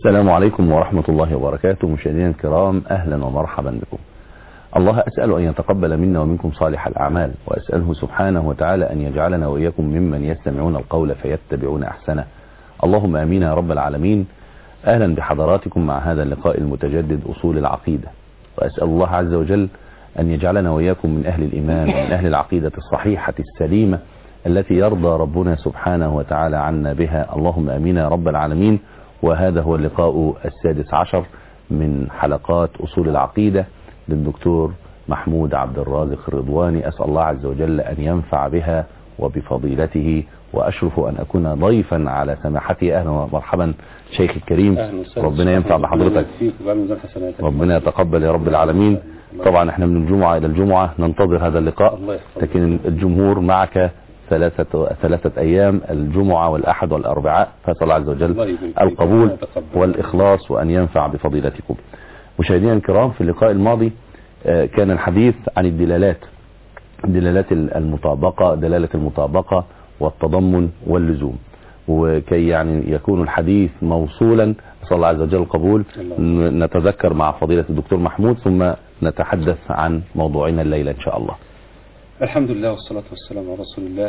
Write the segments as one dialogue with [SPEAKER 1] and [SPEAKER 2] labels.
[SPEAKER 1] السلام عليكم ورحمة الله وبركاته مشاهدينا الكرام أهلا ومرحبا بكم الله أسأل أن يتقبل منا ومنكم صالح الأعمال وأسأله سبحانه وتعالى أن يجعلنا وإياكم ممن يستمعون القول فيتبعون أحسنه اللهم أمين يا رب العالمين أهلا بحضراتكم مع هذا اللقاء المتجدد أصول العقيدة وأسأل الله عز وجل أن يجعلنا وإياكم من أهل الإيمان ومن أهل العقيدة الصحيحة السليمة التي يرضى ربنا سبحانه وتعالى عنا بها اللهم أمين يا رب العالمين وهذا هو اللقاء السادس عشر من حلقات أصول العقيدة للدكتور محمود عبد الرازق الرضواني أسأل الله عز وجل أن ينفع بها وبفضيلته وأشرف أن أكون ضيفا على سماحته أهلا ومرحبا شيخ الكريم
[SPEAKER 2] أهلا وسهلا.
[SPEAKER 1] ربنا ينفع بحضرتك
[SPEAKER 2] فيك وبعد ميزان حسناتك
[SPEAKER 1] ربنا يتقبل يا رب العالمين طبعا احنا من الجمعة إلى الجمعة ننتظر هذا اللقاء
[SPEAKER 2] الله يحفظك.
[SPEAKER 1] لكن الجمهور معك ثلاثة, ثلاثة أيام الجمعة والأحد والأربعاء فأسأل الله عز
[SPEAKER 2] الله
[SPEAKER 1] وجل
[SPEAKER 2] يبارك فيك.
[SPEAKER 1] القبول
[SPEAKER 2] ربنا يتقبل.
[SPEAKER 1] والإخلاص وأن ينفع بفضيلتكم مشاهدينا الكرام في اللقاء الماضي آه، كان الحديث عن الدلالات دلالات المطابقة دلالة المطابقة والتضمن واللزوم وكي يعني يكون الحديث موصولا نسأل الله عز وجل القبول
[SPEAKER 2] اللهم.
[SPEAKER 1] ن- نتذكر مع فضيلة الدكتور محمود ثم نتحدث عن موضوعنا الليلة إن شاء الله
[SPEAKER 2] الحمد لله والصلاة والسلام على رسول الله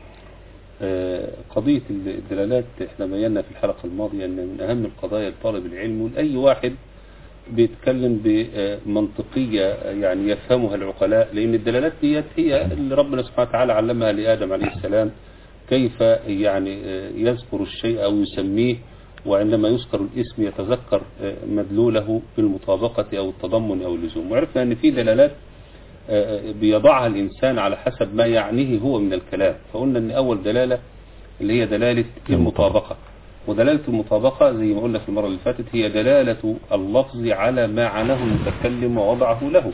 [SPEAKER 2] آه، قضية الدلالات احنا بينا في الحلقة الماضية ان من اهم القضايا لطالب العلم ولأي واحد بيتكلم بمنطقية يعني يفهمها العقلاء لأن الدلالات ديت هي اللي ربنا سبحانه وتعالى علمها لآدم عليه السلام كيف يعني آه، يذكر الشيء أو يسميه وعندما يذكر الاسم يتذكر آه، مدلوله بالمطابقة أو التضمن أو اللزوم وعرفنا أن في دلالات آه، بيضعها الإنسان على حسب ما يعنيه هو من الكلام فقلنا أن أول دلالة اللي هي دلالة المطابقة ودلالة المطابقة زي ما قلنا في المرة اللي فاتت هي دلالة اللفظ على ما عناه المتكلم ووضعه له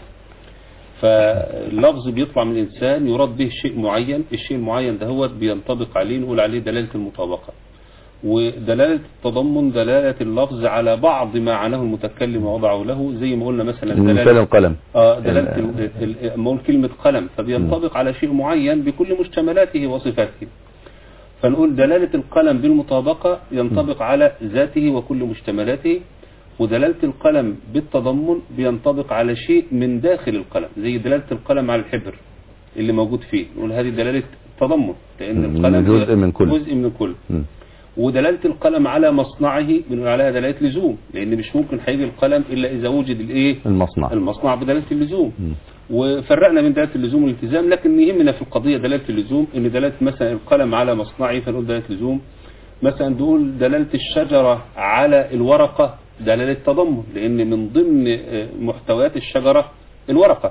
[SPEAKER 2] فاللفظ بيطلع من الإنسان يراد به شيء معين الشيء المعين ده هو بينطبق عليه نقول عليه دلالة المطابقة ودلالة التضمن دلالة اللفظ على بعض ما عناه المتكلم ووضعه له زي ما قلنا مثلا
[SPEAKER 1] مثال
[SPEAKER 2] دلالة
[SPEAKER 1] القلم
[SPEAKER 2] اه دلالة
[SPEAKER 1] ال-
[SPEAKER 2] ال- ال- اما اقول كلمة قلم فبينطبق على شيء معين بكل مشتملاته وصفاته فنقول دلالة القلم بالمطابقة ينطبق على ذاته وكل مشتملاته ودلالة القلم بالتضمن بينطبق على شيء من داخل القلم زي دلالة القلم على الحبر اللي موجود فيه نقول هذه دلالة تضمن لأن
[SPEAKER 1] مم.
[SPEAKER 2] القلم
[SPEAKER 1] جزء من كل.
[SPEAKER 2] جزء من كل
[SPEAKER 1] مم.
[SPEAKER 2] ودلالة القلم على مصنعه بنقول عليها دلالة لزوم لأن مش ممكن هيجي القلم إلا إذا وجد الإيه
[SPEAKER 1] المصنع
[SPEAKER 2] المصنع بدلالة اللزوم
[SPEAKER 1] مم.
[SPEAKER 2] وفرقنا بين دلالة اللزوم والالتزام لكن يهمنا في القضية دلالة اللزوم ان دلالة مثلا القلم على مصنعه فنقول دلالة لزوم مثلا نقول دلالة الشجرة على الورقة دلالة تضمن لان من ضمن آه، محتويات الشجرة الورقة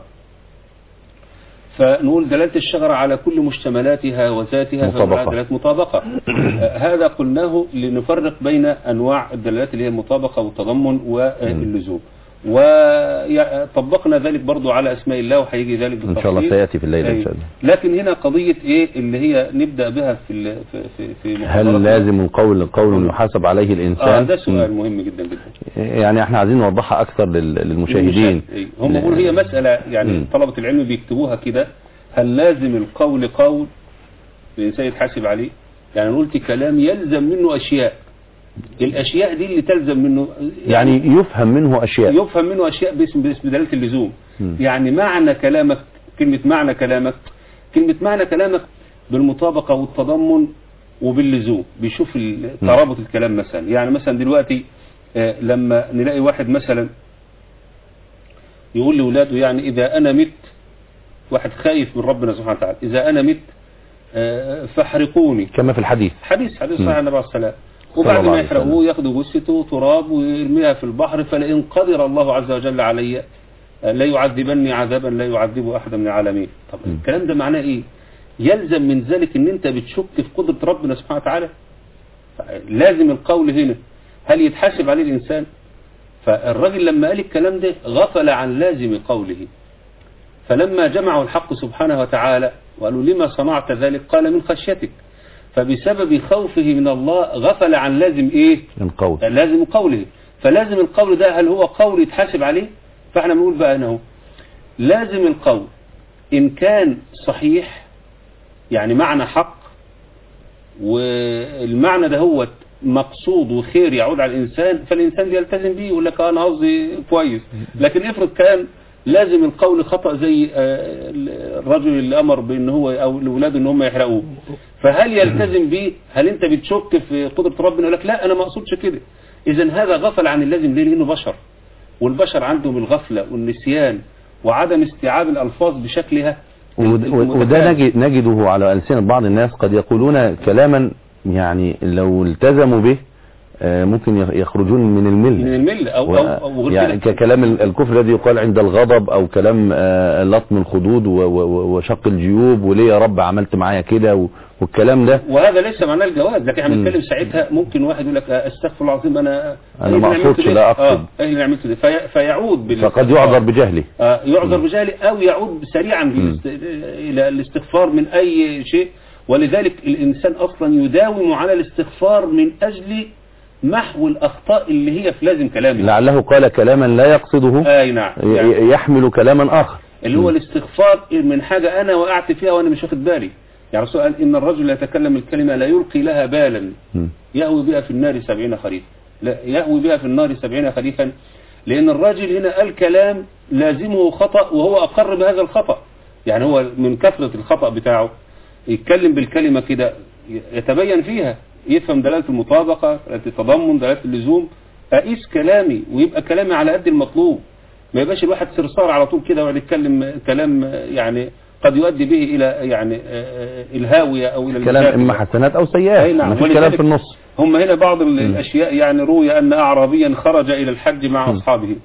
[SPEAKER 2] فنقول دلالة الشجرة على كل مشتملاتها وذاتها فنقول
[SPEAKER 1] مطابقة.
[SPEAKER 2] عليها دلالة مطابقة آه، هذا قلناه لنفرق بين أنواع الدلالات اللي هي المطابقة والتضمن واللزوم وطبقنا ذلك برضو على أسماء الله وهيجي ذلك
[SPEAKER 1] إن شاء الله
[SPEAKER 2] بالتفصيل.
[SPEAKER 1] سيأتي في الليلة إن
[SPEAKER 2] أي.
[SPEAKER 1] شاء الله
[SPEAKER 2] لكن هنا قضية ايه اللي هي نبدأ بها في ال- في في, في محاضرتنا.
[SPEAKER 1] هل لازم القول قول يحاسب عليه
[SPEAKER 2] اه
[SPEAKER 1] الإنسان
[SPEAKER 2] ده سؤال مهم جدا جدا
[SPEAKER 1] يعني احنا عايزين نوضحها أكثر لل- للمشاهدين
[SPEAKER 2] أي. هم بيقولوا هي مسألة يعني
[SPEAKER 1] مم.
[SPEAKER 2] طلبة العلم بيكتبوها كده هل لازم القول قول الإنسان يتحاسب عليه يعني أنا قلت كلام يلزم منه أشياء الأشياء دي اللي تلزم منه
[SPEAKER 1] يعني يفهم منه أشياء
[SPEAKER 2] يفهم منه أشياء باسم باسم دلالة اللزوم
[SPEAKER 1] مم.
[SPEAKER 2] يعني معنى كلامك كلمة معنى كلامك كلمة معنى كلامك بالمطابقة والتضمن وباللزوم بيشوف ال- ترابط الكلام مثلا يعني مثلا دلوقتي آه، لما نلاقي واحد مثلا يقول لأولاده يعني إذا أنا مت واحد خايف من ربنا سبحانه وتعالى إذا أنا مت آه، فاحرقوني
[SPEAKER 1] كما في الحديث
[SPEAKER 2] حديث حديث
[SPEAKER 1] مم.
[SPEAKER 2] صحيح النبي عليه السلام
[SPEAKER 1] صلى
[SPEAKER 2] وبعد
[SPEAKER 1] الله
[SPEAKER 2] ما
[SPEAKER 1] عليه
[SPEAKER 2] يحرقوه
[SPEAKER 1] وسلم.
[SPEAKER 2] ياخدوا جثته تراب ويرميها في البحر فلئن قدر الله عز وجل علي آه، لا يعذبني عذابا لا يعذبه احد من العالمين طب
[SPEAKER 1] مم.
[SPEAKER 2] الكلام ده معناه ايه يلزم من ذلك ان انت بتشك في قدرة ربنا سبحانه وتعالى لازم القول هنا هل يتحاسب عليه الانسان فالراجل لما قال الكلام ده غفل عن لازم قوله فلما جمعوا الحق سبحانه وتعالى وقالوا لما صنعت ذلك قال من خشيتك فبسبب خوفه من الله غفل عن لازم ايه
[SPEAKER 1] القول
[SPEAKER 2] لازم قوله فلازم القول ده هل هو قول يتحاسب عليه فاحنا بنقول بقى انه لازم القول ان كان صحيح يعني معنى حق والمعنى ده هو مقصود وخير يعود على الانسان فالانسان يلتزم بيه يقول لك آه انا قصدي كويس لكن افرض كان لازم القول خطأ زي آه، الرجل اللي امر بان هو او لاولاده ان هم يحرقوه فهل يلتزم بيه هل انت بتشك في قدرة ربنا يقول لك لا انا ما اقصدش كده اذا هذا غفل عن اللازم ليه لانه بشر والبشر عندهم الغفلة والنسيان وعدم استيعاب الالفاظ بشكلها
[SPEAKER 1] ود- ود- وده
[SPEAKER 2] المتكامل.
[SPEAKER 1] نجد نجده على ألسنة بعض الناس قد يقولون كلاما يعني لو التزموا به آه، ممكن يخ- يخرجون من
[SPEAKER 2] من
[SPEAKER 1] الملة
[SPEAKER 2] الملة او
[SPEAKER 1] و-
[SPEAKER 2] او, أو غير
[SPEAKER 1] يعني
[SPEAKER 2] كده.
[SPEAKER 1] ككلام ال- الكفر الذي يقال عند الغضب او كلام آه، لطم الخدود و- و- وشق الجيوب وليه يا رب عملت معايا كده و- والكلام ده
[SPEAKER 2] وهذا ليس معناه الجواز لكن احنا
[SPEAKER 1] مم.
[SPEAKER 2] بنتكلم ساعتها ممكن واحد يقول لك آه، استغفر الله العظيم انا
[SPEAKER 1] أنا
[SPEAKER 2] إيه اللي
[SPEAKER 1] ما
[SPEAKER 2] عملته
[SPEAKER 1] أقصدش،
[SPEAKER 2] ده؟
[SPEAKER 1] لا أقصد.
[SPEAKER 2] اه ايه اللي عملته ده في فيعود بال
[SPEAKER 1] فقد يعذر بجهله
[SPEAKER 2] آه يعذر بجهله او يعود سريعا بالاست... الى الاستغفار من اي شيء ولذلك الانسان اصلا يداوم على الاستغفار من اجل محو الاخطاء اللي هي في لازم كلامه
[SPEAKER 1] لعله قال كلاما لا يقصده
[SPEAKER 2] اي نعم
[SPEAKER 1] ي-
[SPEAKER 2] يعني
[SPEAKER 1] ي- يحمل كلاما آخر
[SPEAKER 2] اللي هو الاستغفار من حاجة أنا وقعت فيها وأنا مش واخد بالي يعني الرسول قال إن الرجل يتكلم الكلمة لا يلقي لها بالا
[SPEAKER 1] مم.
[SPEAKER 2] يهوي بها في النار سبعين خريفا لا يهوي بها في النار سبعين خريفا لأن الرجل هنا قال كلام لازمه خطأ وهو أقر بهذا الخطأ يعني هو من كثرة الخطأ بتاعه يتكلم بالكلمة كده يتبين فيها يفهم دلالة المطابقة دلالة التضمن دلالة اللزوم أقيس كلامي ويبقى كلامي على قد المطلوب ما يبقاش الواحد صرصار على طول كده ويقعد يتكلم كلام يعني قد يؤدي به إلى يعني آه، الهاوية أو إلى
[SPEAKER 1] كلام
[SPEAKER 2] المشاكل.
[SPEAKER 1] إما حسنات أو
[SPEAKER 2] أي
[SPEAKER 1] سيئات
[SPEAKER 2] نعم.
[SPEAKER 1] ما فيش
[SPEAKER 2] ولذلك
[SPEAKER 1] كلام في النص
[SPEAKER 2] هم هنا بعض ال- الأشياء يعني روي أن أعرابيا خرج إلى الحج مع
[SPEAKER 1] م.
[SPEAKER 2] أصحابه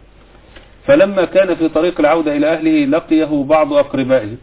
[SPEAKER 2] فلما كان في طريق العودة إلى أهله لقيه بعض أقربائه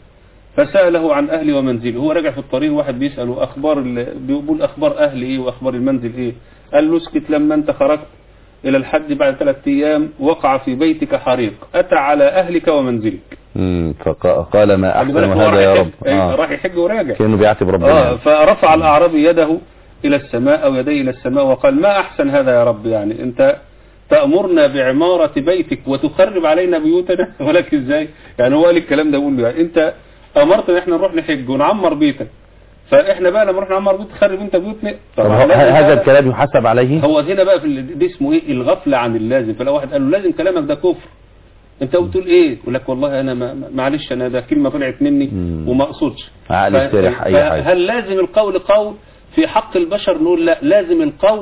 [SPEAKER 2] فسأله عن أهله ومنزله هو رجع في الطريق واحد بيسأله أخبار ال- بيقول أخبار أهل إيه وأخبار المنزل إيه قال له اسكت لما أنت خرجت إلى الحج بعد ثلاثة أيام وقع في بيتك حريق أتى على أهلك ومنزلك
[SPEAKER 1] مم. فقال ما
[SPEAKER 2] خلي
[SPEAKER 1] أحسن
[SPEAKER 2] بالك هو
[SPEAKER 1] هذا
[SPEAKER 2] راح
[SPEAKER 1] يا
[SPEAKER 2] يحج-
[SPEAKER 1] رب
[SPEAKER 2] أي،
[SPEAKER 1] آه.
[SPEAKER 2] راح يحج وراجع
[SPEAKER 1] كأنه بيعتب ربنا
[SPEAKER 2] آه
[SPEAKER 1] يعني.
[SPEAKER 2] فرفع الأعرابي يده إلى السماء أو يديه إلى السماء وقال ما أحسن هذا يا رب يعني أنت تأمرنا بعمارة بيتك وتخرب علينا بيوتنا ولكن إزاي يعني هو قال الكلام ده بيقول له يعني أنت أمرتنا إحنا نروح نحج ونعمر بيتك فإحنا بقى لما نروح نعمر بيت تخرب أنت بيوتنا
[SPEAKER 1] طب
[SPEAKER 2] طبعا
[SPEAKER 1] هو-
[SPEAKER 2] لازم
[SPEAKER 1] هذا
[SPEAKER 2] بقى-
[SPEAKER 1] الكلام يحسب عليه
[SPEAKER 2] هو هنا بقى في ال- ده اسمه ايه الغفلة عن اللازم فلو واحد قال له لازم كلامك ده كفر انت بتقول ايه يقول لك والله انا ما ما- معلش انا ده كلمة طلعت مني
[SPEAKER 1] مم.
[SPEAKER 2] وما اقصدش
[SPEAKER 1] عقل
[SPEAKER 2] ف-
[SPEAKER 1] يستريح أي حاجة.
[SPEAKER 2] فهل لازم القول قول في حق البشر نقول لا لازم القول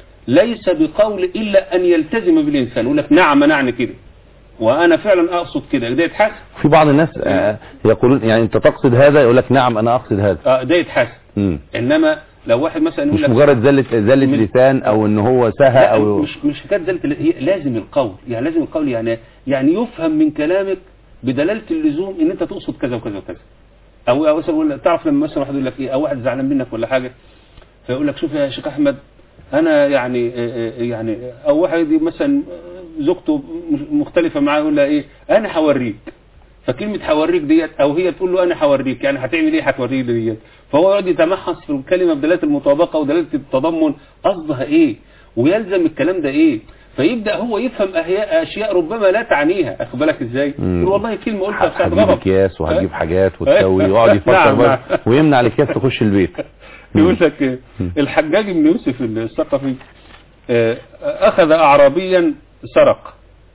[SPEAKER 2] ليس بقول الا ان يلتزم بالانسان يقول لك نعم انا اعني كده وانا فعلا اقصد كده ده يتحسن
[SPEAKER 1] في بعض الناس آه، يقولون يعني انت تقصد هذا يقول لك نعم انا اقصد هذا
[SPEAKER 2] آه، ده يتحسن
[SPEAKER 1] مم.
[SPEAKER 2] انما لو واحد مثلا يقول
[SPEAKER 1] مش
[SPEAKER 2] لك
[SPEAKER 1] مجرد زلة زلة
[SPEAKER 2] من-
[SPEAKER 1] لسان او ان هو سهى
[SPEAKER 2] لا
[SPEAKER 1] او
[SPEAKER 2] مش مش حكايه دلاله ال- هي لازم القول يعني لازم القول يعني يعني يفهم من كلامك بدلاله اللزوم ان انت تقصد كذا وكذا وكذا او او مثلا يقول لك- تعرف لما مثلا واحد يقول لك ايه او واحد زعلان منك ولا حاجه فيقول لك شوف يا شيخ احمد انا يعني آه، آه، يعني او واحد مثلا آه، زوجته م- مختلفه معاه يقول لها ايه انا هوريك فكلمة هوريك ديت او هي تقول له انا هوريك يعني هتعمل ايه هتوريك ديت فهو يقعد يتمحص في الكلمة بدلالة المطابقة ودلالة التضمن قصدها ايه ويلزم الكلام ده ايه فيبدأ هو يفهم أحياء اشياء ربما لا تعنيها اخد بالك ازاي
[SPEAKER 1] مم.
[SPEAKER 2] يقول والله كلمة قلتها في ساعة
[SPEAKER 1] هتجيب
[SPEAKER 2] غضب
[SPEAKER 1] اكياس وهتجيب
[SPEAKER 2] أه؟
[SPEAKER 1] حاجات وتسوي ويقعد يفكر
[SPEAKER 2] نعم،
[SPEAKER 1] بقى
[SPEAKER 2] نعم.
[SPEAKER 1] ويمنع الاكياس تخش البيت
[SPEAKER 2] يقول لك إيه؟ الحجاج بن يوسف الثقفي آه، اخذ اعرابيا سرق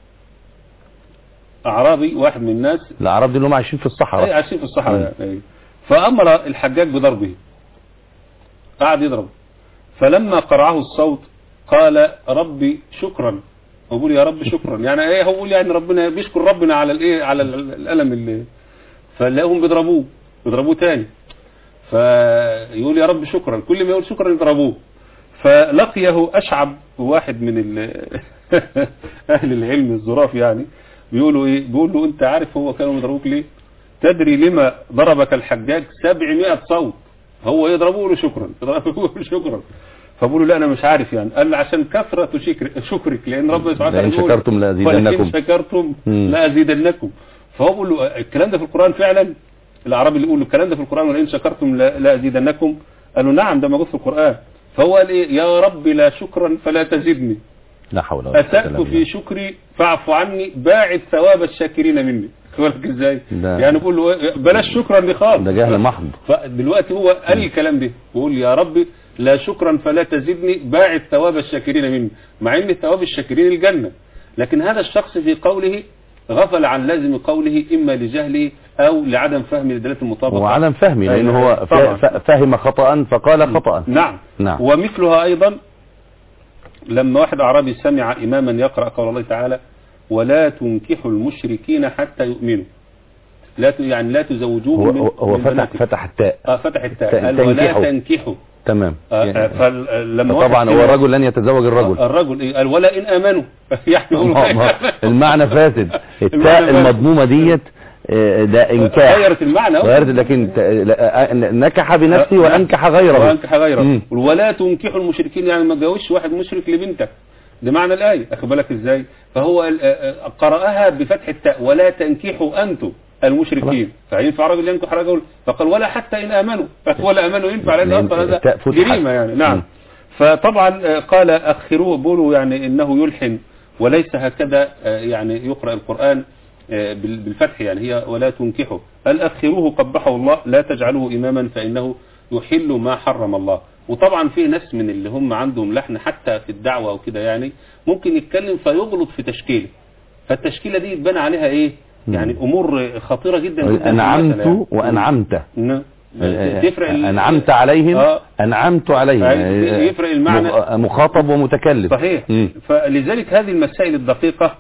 [SPEAKER 2] اعرابي واحد من الناس
[SPEAKER 1] الاعراب دي اللي هم عايشين في
[SPEAKER 2] اي
[SPEAKER 1] الصحراء
[SPEAKER 2] عايشين في الصحراء يعني. فامر الحجاج بضربه قعد يضرب فلما قرعه الصوت قال ربي شكرا هو بيقول يا رب شكرا يعني ايه هو بيقول يعني ربنا بيشكر ربنا على الايه على ال- الالم اللي فلاقيهم بيضربوه بيضربوه تاني فيقول يا رب شكرا كل ما يقول شكرا يضربوه فلقيه اشعب واحد من ال- اهل العلم الظراف يعني بيقولوا ايه بيقول له انت عارف هو كانوا يضربوك ليه تدري لما ضربك الحجاج 700 صوت هو يضربوه له شكرا يضربوه له شكرا فبقولوا لا انا مش عارف يعني قال عشان كثرة شكر شكرك لان ربنا سبحانه
[SPEAKER 1] لئن
[SPEAKER 2] وتعالى
[SPEAKER 1] شكرتم لأزيدنكم.
[SPEAKER 2] ولئن شكرتم
[SPEAKER 1] مم.
[SPEAKER 2] لازيدنكم فهو بيقول له الكلام ده في القران فعلا الاعرابي اللي يقول له الكلام ده في القران ولئن شكرتم لا- لازيدنكم قالوا نعم ده موجود في القران فهو قال ايه يا رب لا شكرا فلا تزدني
[SPEAKER 1] لا حول ولا قوة
[SPEAKER 2] أسأت
[SPEAKER 1] إلا
[SPEAKER 2] في
[SPEAKER 1] بالله.
[SPEAKER 2] شكري فاعف عني باعد ثواب الشاكرين مني بالك ازاي
[SPEAKER 1] ده-
[SPEAKER 2] يعني بقول له إيه، بلاش شكرا دي خالص
[SPEAKER 1] ده جهل محض
[SPEAKER 2] فدلوقتي هو قال الكلام ده بيقول يا رب لا شكرا فلا تزدني باعد ثواب الشاكرين مني مع ان ثواب الشاكرين الجنة لكن هذا الشخص في قوله غفل عن لازم قوله إما لجهله أو لعدم فهم لدلالة المطابقة
[SPEAKER 1] وعدم فهمي لأنه هو
[SPEAKER 2] طبعا.
[SPEAKER 1] ف- فهم خطأ فقال خطأ
[SPEAKER 2] نعم
[SPEAKER 1] نعم.
[SPEAKER 2] ومثلها أيضا لما واحد أعرابي سمع إماما يقرأ قول الله تعالى ولا تنكحوا المشركين حتى يؤمنوا لا ت... يعني لا تزوجوهم
[SPEAKER 1] هو,
[SPEAKER 2] من
[SPEAKER 1] هو- هو
[SPEAKER 2] من
[SPEAKER 1] فتح
[SPEAKER 2] بناتكم.
[SPEAKER 1] فتح التاء
[SPEAKER 2] آه فتح التاء
[SPEAKER 1] ت-
[SPEAKER 2] قال ولا
[SPEAKER 1] تنكحوا.
[SPEAKER 2] تنكحوا
[SPEAKER 1] تمام
[SPEAKER 2] آه
[SPEAKER 1] يعني-
[SPEAKER 2] فلما
[SPEAKER 1] طبعا هو الرجل لن يتزوج الرجل
[SPEAKER 2] الرجل إيه؟ قال ولا إن آمنوا يعني يقولوا-
[SPEAKER 1] ما- ما- المعنى فاسد التاء
[SPEAKER 2] المعنى فاسد.
[SPEAKER 1] المضمومة ديت آه، ده انكاح
[SPEAKER 2] غيرت المعنى أهو.
[SPEAKER 1] غيرت لكن ت- لا- آه، نكح بنفسه وانكح غيره
[SPEAKER 2] وانكح غيره
[SPEAKER 1] مم.
[SPEAKER 2] ولا تنكحوا المشركين يعني ما تجوزش واحد مشرك لبنتك ده معنى الآية أخد بالك إزاي فهو ال- آه، آه، قرأها بفتح التاء ولا تنكحوا أنتم المشركين فينفع رجل ينكح رجل فقال ولا حتى إن آمنوا ولا آمنوا ينفع لأن
[SPEAKER 1] لأن
[SPEAKER 2] أصلا هذا
[SPEAKER 1] التاء فتحت.
[SPEAKER 2] جريمة يعني نعم
[SPEAKER 1] مم.
[SPEAKER 2] فطبعا آه، قال أخروه بولوا يعني إنه يلحن وليس هكذا آه، يعني يقرأ القرآن آه، بال- بالفتح يعني هي ولا تنكحوا قال أخروه قبحه الله لا تجعلوه إماما فإنه يحل ما حرم الله وطبعا في ناس من اللي هم عندهم لحن حتى في الدعوة وكده يعني ممكن يتكلم فيغلط في تشكيله فالتشكيلة دي يتبنى عليها ايه يعني امور خطيرة جدا جدا في المسألة
[SPEAKER 1] انعمت
[SPEAKER 2] يعني.
[SPEAKER 1] وانعمت
[SPEAKER 2] نعم. تفرق ال-
[SPEAKER 1] انعمت عليهم
[SPEAKER 2] آه.
[SPEAKER 1] انعمت عليهم
[SPEAKER 2] أيوة، يفرق المعنى.
[SPEAKER 1] مخ- مخاطب ومتكلم
[SPEAKER 2] صحيح
[SPEAKER 1] مم.
[SPEAKER 2] فلذلك هذه المسائل الدقيقة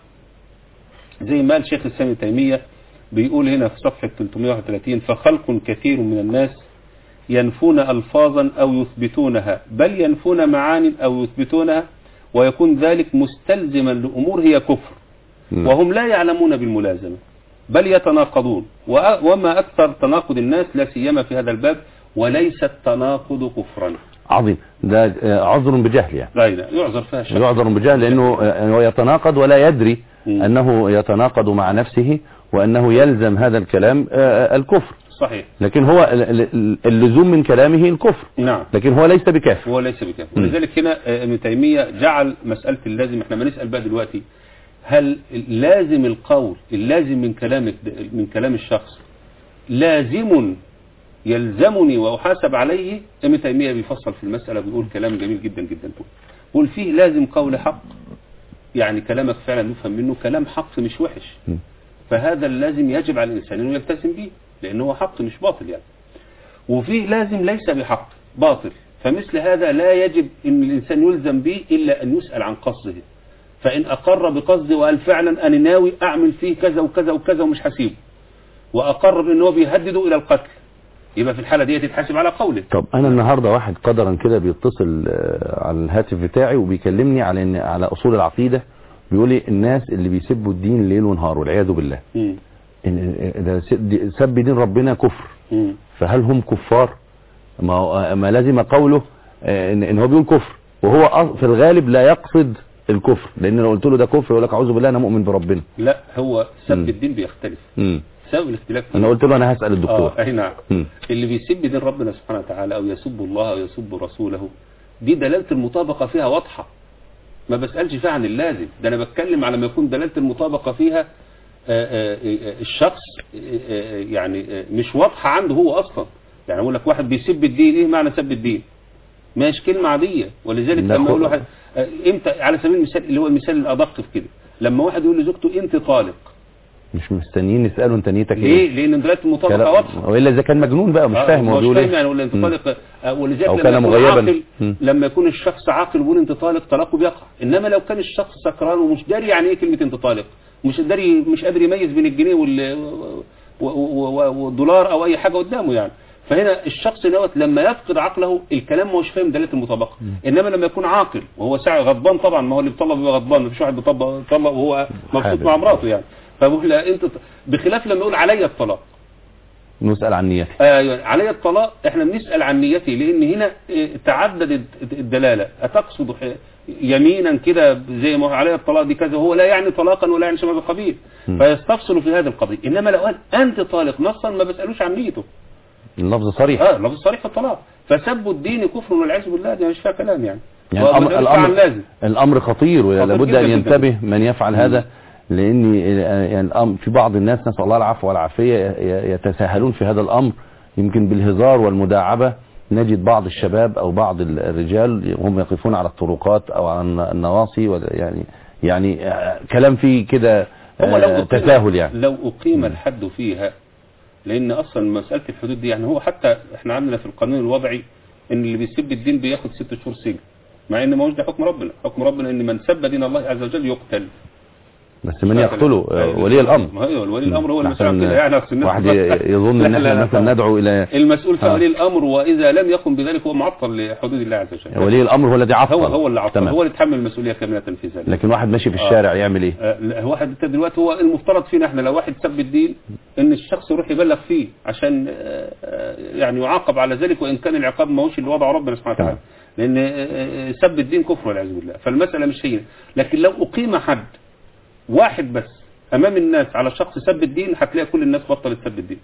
[SPEAKER 2] زي ما قال شيخ الإسلام ابن تيمية بيقول هنا في صفحة 331 فخلق كثير من الناس ينفون ألفاظا أو يثبتونها بل ينفون معاني أو يثبتونها ويكون ذلك مستلزما لأمور هي كفر
[SPEAKER 1] مم.
[SPEAKER 2] وهم لا يعلمون بالملازمة بل يتناقضون وأ- وما أكثر تناقض الناس لا سيما في هذا الباب وليس التناقض كفرا
[SPEAKER 1] عظيم ده آه، عذر بجهل يعني
[SPEAKER 2] لا لا يعذر فيها شك
[SPEAKER 1] يعذر بجهل لانه آه، هو يتناقض ولا يدري
[SPEAKER 2] مم.
[SPEAKER 1] انه يتناقض مع نفسه وانه يلزم هذا الكلام آه، الكفر
[SPEAKER 2] صحيح
[SPEAKER 1] لكن هو ال- ال- اللزوم من كلامه الكفر
[SPEAKER 2] نعم
[SPEAKER 1] لكن هو ليس بكافر
[SPEAKER 2] هو ليس بكافر
[SPEAKER 1] مم.
[SPEAKER 2] ولذلك هنا آه، ابن تيمية جعل مسألة اللازم احنا ما نسأل بقى دلوقتي هل لازم القول اللازم من كلام من كلام الشخص لازم يلزمني وأحاسب عليه ابن تيمية بيفصل في المسألة بيقول كلام جميل جدا جدا بيقول فيه لازم قول حق يعني كلامك فعلا نفهم منه كلام حق مش وحش
[SPEAKER 1] مم.
[SPEAKER 2] فهذا اللازم يجب على الإنسان أنه يلتزم به لأنه هو حق مش باطل يعني وفيه لازم ليس بحق باطل فمثل هذا لا يجب أن الإنسان يلزم به إلا أن يسأل عن قصده فإن أقر بقصده وقال فعلا أنا ناوي أعمل فيه كذا وكذا وكذا ومش هسيبه وأقر بأنه بيهدده إلى القتل يبقى في الحالة دي تتحاسب على قوله
[SPEAKER 1] طب انا النهارده واحد قدرا كده بيتصل آه، على الهاتف بتاعي وبيكلمني على ان على اصول العقيده بيقول لي الناس اللي بيسبوا الدين ليل ونهار والعياذ بالله
[SPEAKER 2] مم.
[SPEAKER 1] ان ده س- دي- سب دين ربنا كفر
[SPEAKER 2] مم.
[SPEAKER 1] فهل هم كفار ما هو- ما لازم قوله آه، ان إن هو بيقول كفر وهو أص- في الغالب لا يقصد الكفر لان لو قلت له ده كفر يقول لك اعوذ بالله انا مؤمن بربنا
[SPEAKER 2] لا هو سب
[SPEAKER 1] مم.
[SPEAKER 2] الدين بيختلف
[SPEAKER 1] امم
[SPEAKER 2] سبب الاختلاف فيه
[SPEAKER 1] انا قلت له انا هسال الدكتور
[SPEAKER 2] اه اي نعم
[SPEAKER 1] مم.
[SPEAKER 2] اللي بيسب دين ربنا سبحانه وتعالى او يسب الله او يسب رسوله دي دلالة المطابقة فيها واضحة ما بسألش فيها عن اللازم ده انا بتكلم على ما يكون دلالة المطابقة فيها آه، آه، آه، الشخص آه، آه، يعني آه، مش واضحة عنده هو اصلا يعني اقول لك واحد بيسب الدين ايه معنى سب الدين مش كلمة عادية ولذلك
[SPEAKER 1] لا
[SPEAKER 2] لما
[SPEAKER 1] خ-
[SPEAKER 2] يقول واحد آه، امتى على سبيل المثال اللي هو المثال الادق في كده لما واحد يقول لزوجته انت طالق
[SPEAKER 1] مش مستنيين نساله انت نيتك
[SPEAKER 2] ليه
[SPEAKER 1] ايه
[SPEAKER 2] لان دلالة المطابقة
[SPEAKER 1] كلام-
[SPEAKER 2] واضحة
[SPEAKER 1] والا اذا كان مجنون بقى مش
[SPEAKER 2] آه،
[SPEAKER 1] فاهم هو
[SPEAKER 2] مش
[SPEAKER 1] بيقول
[SPEAKER 2] فاهم
[SPEAKER 1] ايه
[SPEAKER 2] يعني ولا انت
[SPEAKER 1] مم.
[SPEAKER 2] طالق آه، ولذلك
[SPEAKER 1] أو
[SPEAKER 2] لما
[SPEAKER 1] كان
[SPEAKER 2] يكون
[SPEAKER 1] مغيباً.
[SPEAKER 2] عاقل
[SPEAKER 1] مم.
[SPEAKER 2] لما يكون الشخص عاقل ويقول انت طالق طلاقه بيقع انما لو كان الشخص سكران ومش داري يعني ايه كلمه انت طالق مش داري مش قادر يميز بين الجنيه وال و- و- و- والدولار او اي حاجه قدامه يعني فهنا الشخص دوت لما يفقد عقله الكلام ما هوش فاهم دلاله المطابقه انما لما يكون عاقل وهو ساعة غضبان طبعا ما هو اللي بيطلق بيبقى غضبان مفيش واحد بيطلق بيطلق وهو مبسوط
[SPEAKER 1] حابب.
[SPEAKER 2] مع مراته يعني فبقول لا انت بخلاف لما يقول علي الطلاق
[SPEAKER 1] نسال عن نيته
[SPEAKER 2] ايوه علي الطلاق احنا بنسال عن نيته لان هنا اه، تعددت الدلاله اتقصد ح- يمينا كده زي ما هو علي الطلاق دي كذا هو لا يعني طلاقا ولا يعني شباب القبيل
[SPEAKER 1] م.
[SPEAKER 2] فيستفصل في هذه القضيه انما لو قال انت طالق نصا ما بسالوش عن نيته
[SPEAKER 1] اللفظ صريح
[SPEAKER 2] اه لفظ صريح في الطلاق فسب الدين كفر والعياذ بالله دي مش فيها كلام يعني
[SPEAKER 1] يعني
[SPEAKER 2] وما
[SPEAKER 1] الامر
[SPEAKER 2] دلش عن
[SPEAKER 1] الامر
[SPEAKER 2] لازم
[SPEAKER 1] الامر خطير
[SPEAKER 2] خطير
[SPEAKER 1] ولابد
[SPEAKER 2] جداً
[SPEAKER 1] ان
[SPEAKER 2] جداً.
[SPEAKER 1] ينتبه من يفعل هذا لان يعني الأمر- في بعض الناس نسال الله العفو والعافيه ي- يتساهلون في هذا الامر يمكن بالهزار والمداعبه نجد بعض الشباب او بعض ال- الرجال هم يقفون على الطرقات او على الن- النواصي ولا- يعني يعني آه، كلام فيه كده
[SPEAKER 2] هو لو
[SPEAKER 1] آه،
[SPEAKER 2] أقيم
[SPEAKER 1] تساهل يعني
[SPEAKER 2] لو أقيم الحد فيها لأن أصلا مسألة الحدود دي يعني هو حتى إحنا عندنا في القانون الوضعي إن اللي بيسب الدين بياخد ست شهور سجن مع إن ما هوش ده حكم ربنا حكم ربنا إن من سب دين الله عز وجل يقتل
[SPEAKER 1] بس من يقتله آه، ولي الامر
[SPEAKER 2] ما هو ولي الأمر هو المسؤول عن
[SPEAKER 1] عشان
[SPEAKER 2] كده يعني أصل الناس
[SPEAKER 1] واحد
[SPEAKER 2] بتفكر-
[SPEAKER 1] يظن
[SPEAKER 2] لا،
[SPEAKER 1] ان
[SPEAKER 2] لا،
[SPEAKER 1] احنا
[SPEAKER 2] لا،
[SPEAKER 1] مثلا
[SPEAKER 2] طبعا.
[SPEAKER 1] ندعو الى
[SPEAKER 2] المسؤول
[SPEAKER 1] آه.
[SPEAKER 2] فولي الأمر وإذا لم يقم بذلك هو معطل لحدود الله عز وجل
[SPEAKER 1] ولي الامر هو الذي عطل
[SPEAKER 2] هو هو اللي عطل
[SPEAKER 1] تمام.
[SPEAKER 2] هو اللي يتحمل المسؤولية كاملة في ذلك
[SPEAKER 1] لكن واحد ماشي في
[SPEAKER 2] آه.
[SPEAKER 1] الشارع يعمل ايه
[SPEAKER 2] آه، لا، واحد انت دلوقتي هو المفترض فينا احنا لو واحد سب الدين ان الشخص يروح يبلغ فيه عشان آه، آه، يعني يعاقب على ذلك وان كان العقاب ما هوش اللي وضعه ربنا سبحانه وتعالى لان آه، آه، سب الدين كفر والعياذ بالله فالمساله مش هي لكن لو اقيم حد واحد بس امام الناس على شخص سب الدين هتلاقي كل الناس بطلت سب الدين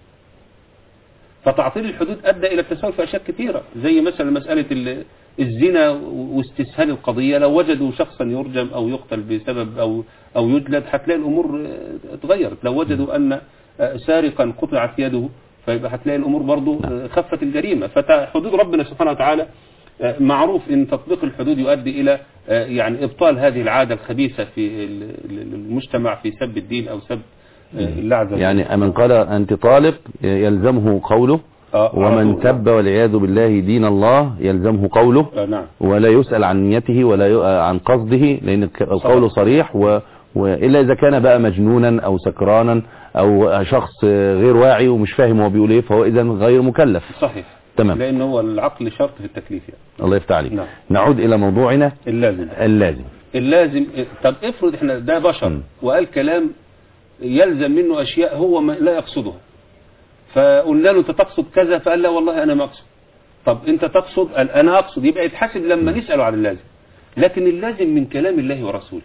[SPEAKER 2] فتعطيل الحدود ادى الى التساهل في اشياء كثيره زي مثلا مساله ال- الزنا واستسهال القضيه لو وجدوا شخصا يرجم او يقتل بسبب او او يجلد هتلاقي الامور آه، اتغيرت لو وجدوا ان آه، سارقا قطعت يده فيبقى هتلاقي الامور برضو آه، خفت الجريمه فحدود ربنا سبحانه وتعالى آه، معروف ان تطبيق الحدود يؤدي الى آه، يعني ابطال هذه العاده الخبيثه في ال- ال- المجتمع في سب الدين او سب آه، الله عز وجل
[SPEAKER 1] يعني من قال انت طالق يلزمه قوله
[SPEAKER 2] آه،
[SPEAKER 1] ومن
[SPEAKER 2] عرفوا.
[SPEAKER 1] سب والعياذ بالله دين الله يلزمه قوله
[SPEAKER 2] آه، نعم
[SPEAKER 1] ولا يسأل عن نيته ولا ي- عن قصده لأن الك- القول صريح و وإلا إذا كان بقى مجنونا أو سكرانا أو شخص غير واعي ومش فاهم هو بيقول إيه فهو إذا غير مكلف
[SPEAKER 2] صحيح
[SPEAKER 1] تمام
[SPEAKER 2] لان هو العقل شرط في التكليف يعني
[SPEAKER 1] الله يفتح عليك
[SPEAKER 2] نعم.
[SPEAKER 1] نعود إلى موضوعنا
[SPEAKER 2] اللازم
[SPEAKER 1] اللازم
[SPEAKER 2] اللازم طب افرض احنا ده بشر
[SPEAKER 1] م.
[SPEAKER 2] وقال كلام يلزم منه اشياء هو ما لا يقصدها فقلنا له انت تقصد كذا فقال لا والله انا ما اقصد طب انت تقصد قال انا اقصد يبقى يتحاسب لما نساله عن اللازم لكن اللازم من كلام الله ورسوله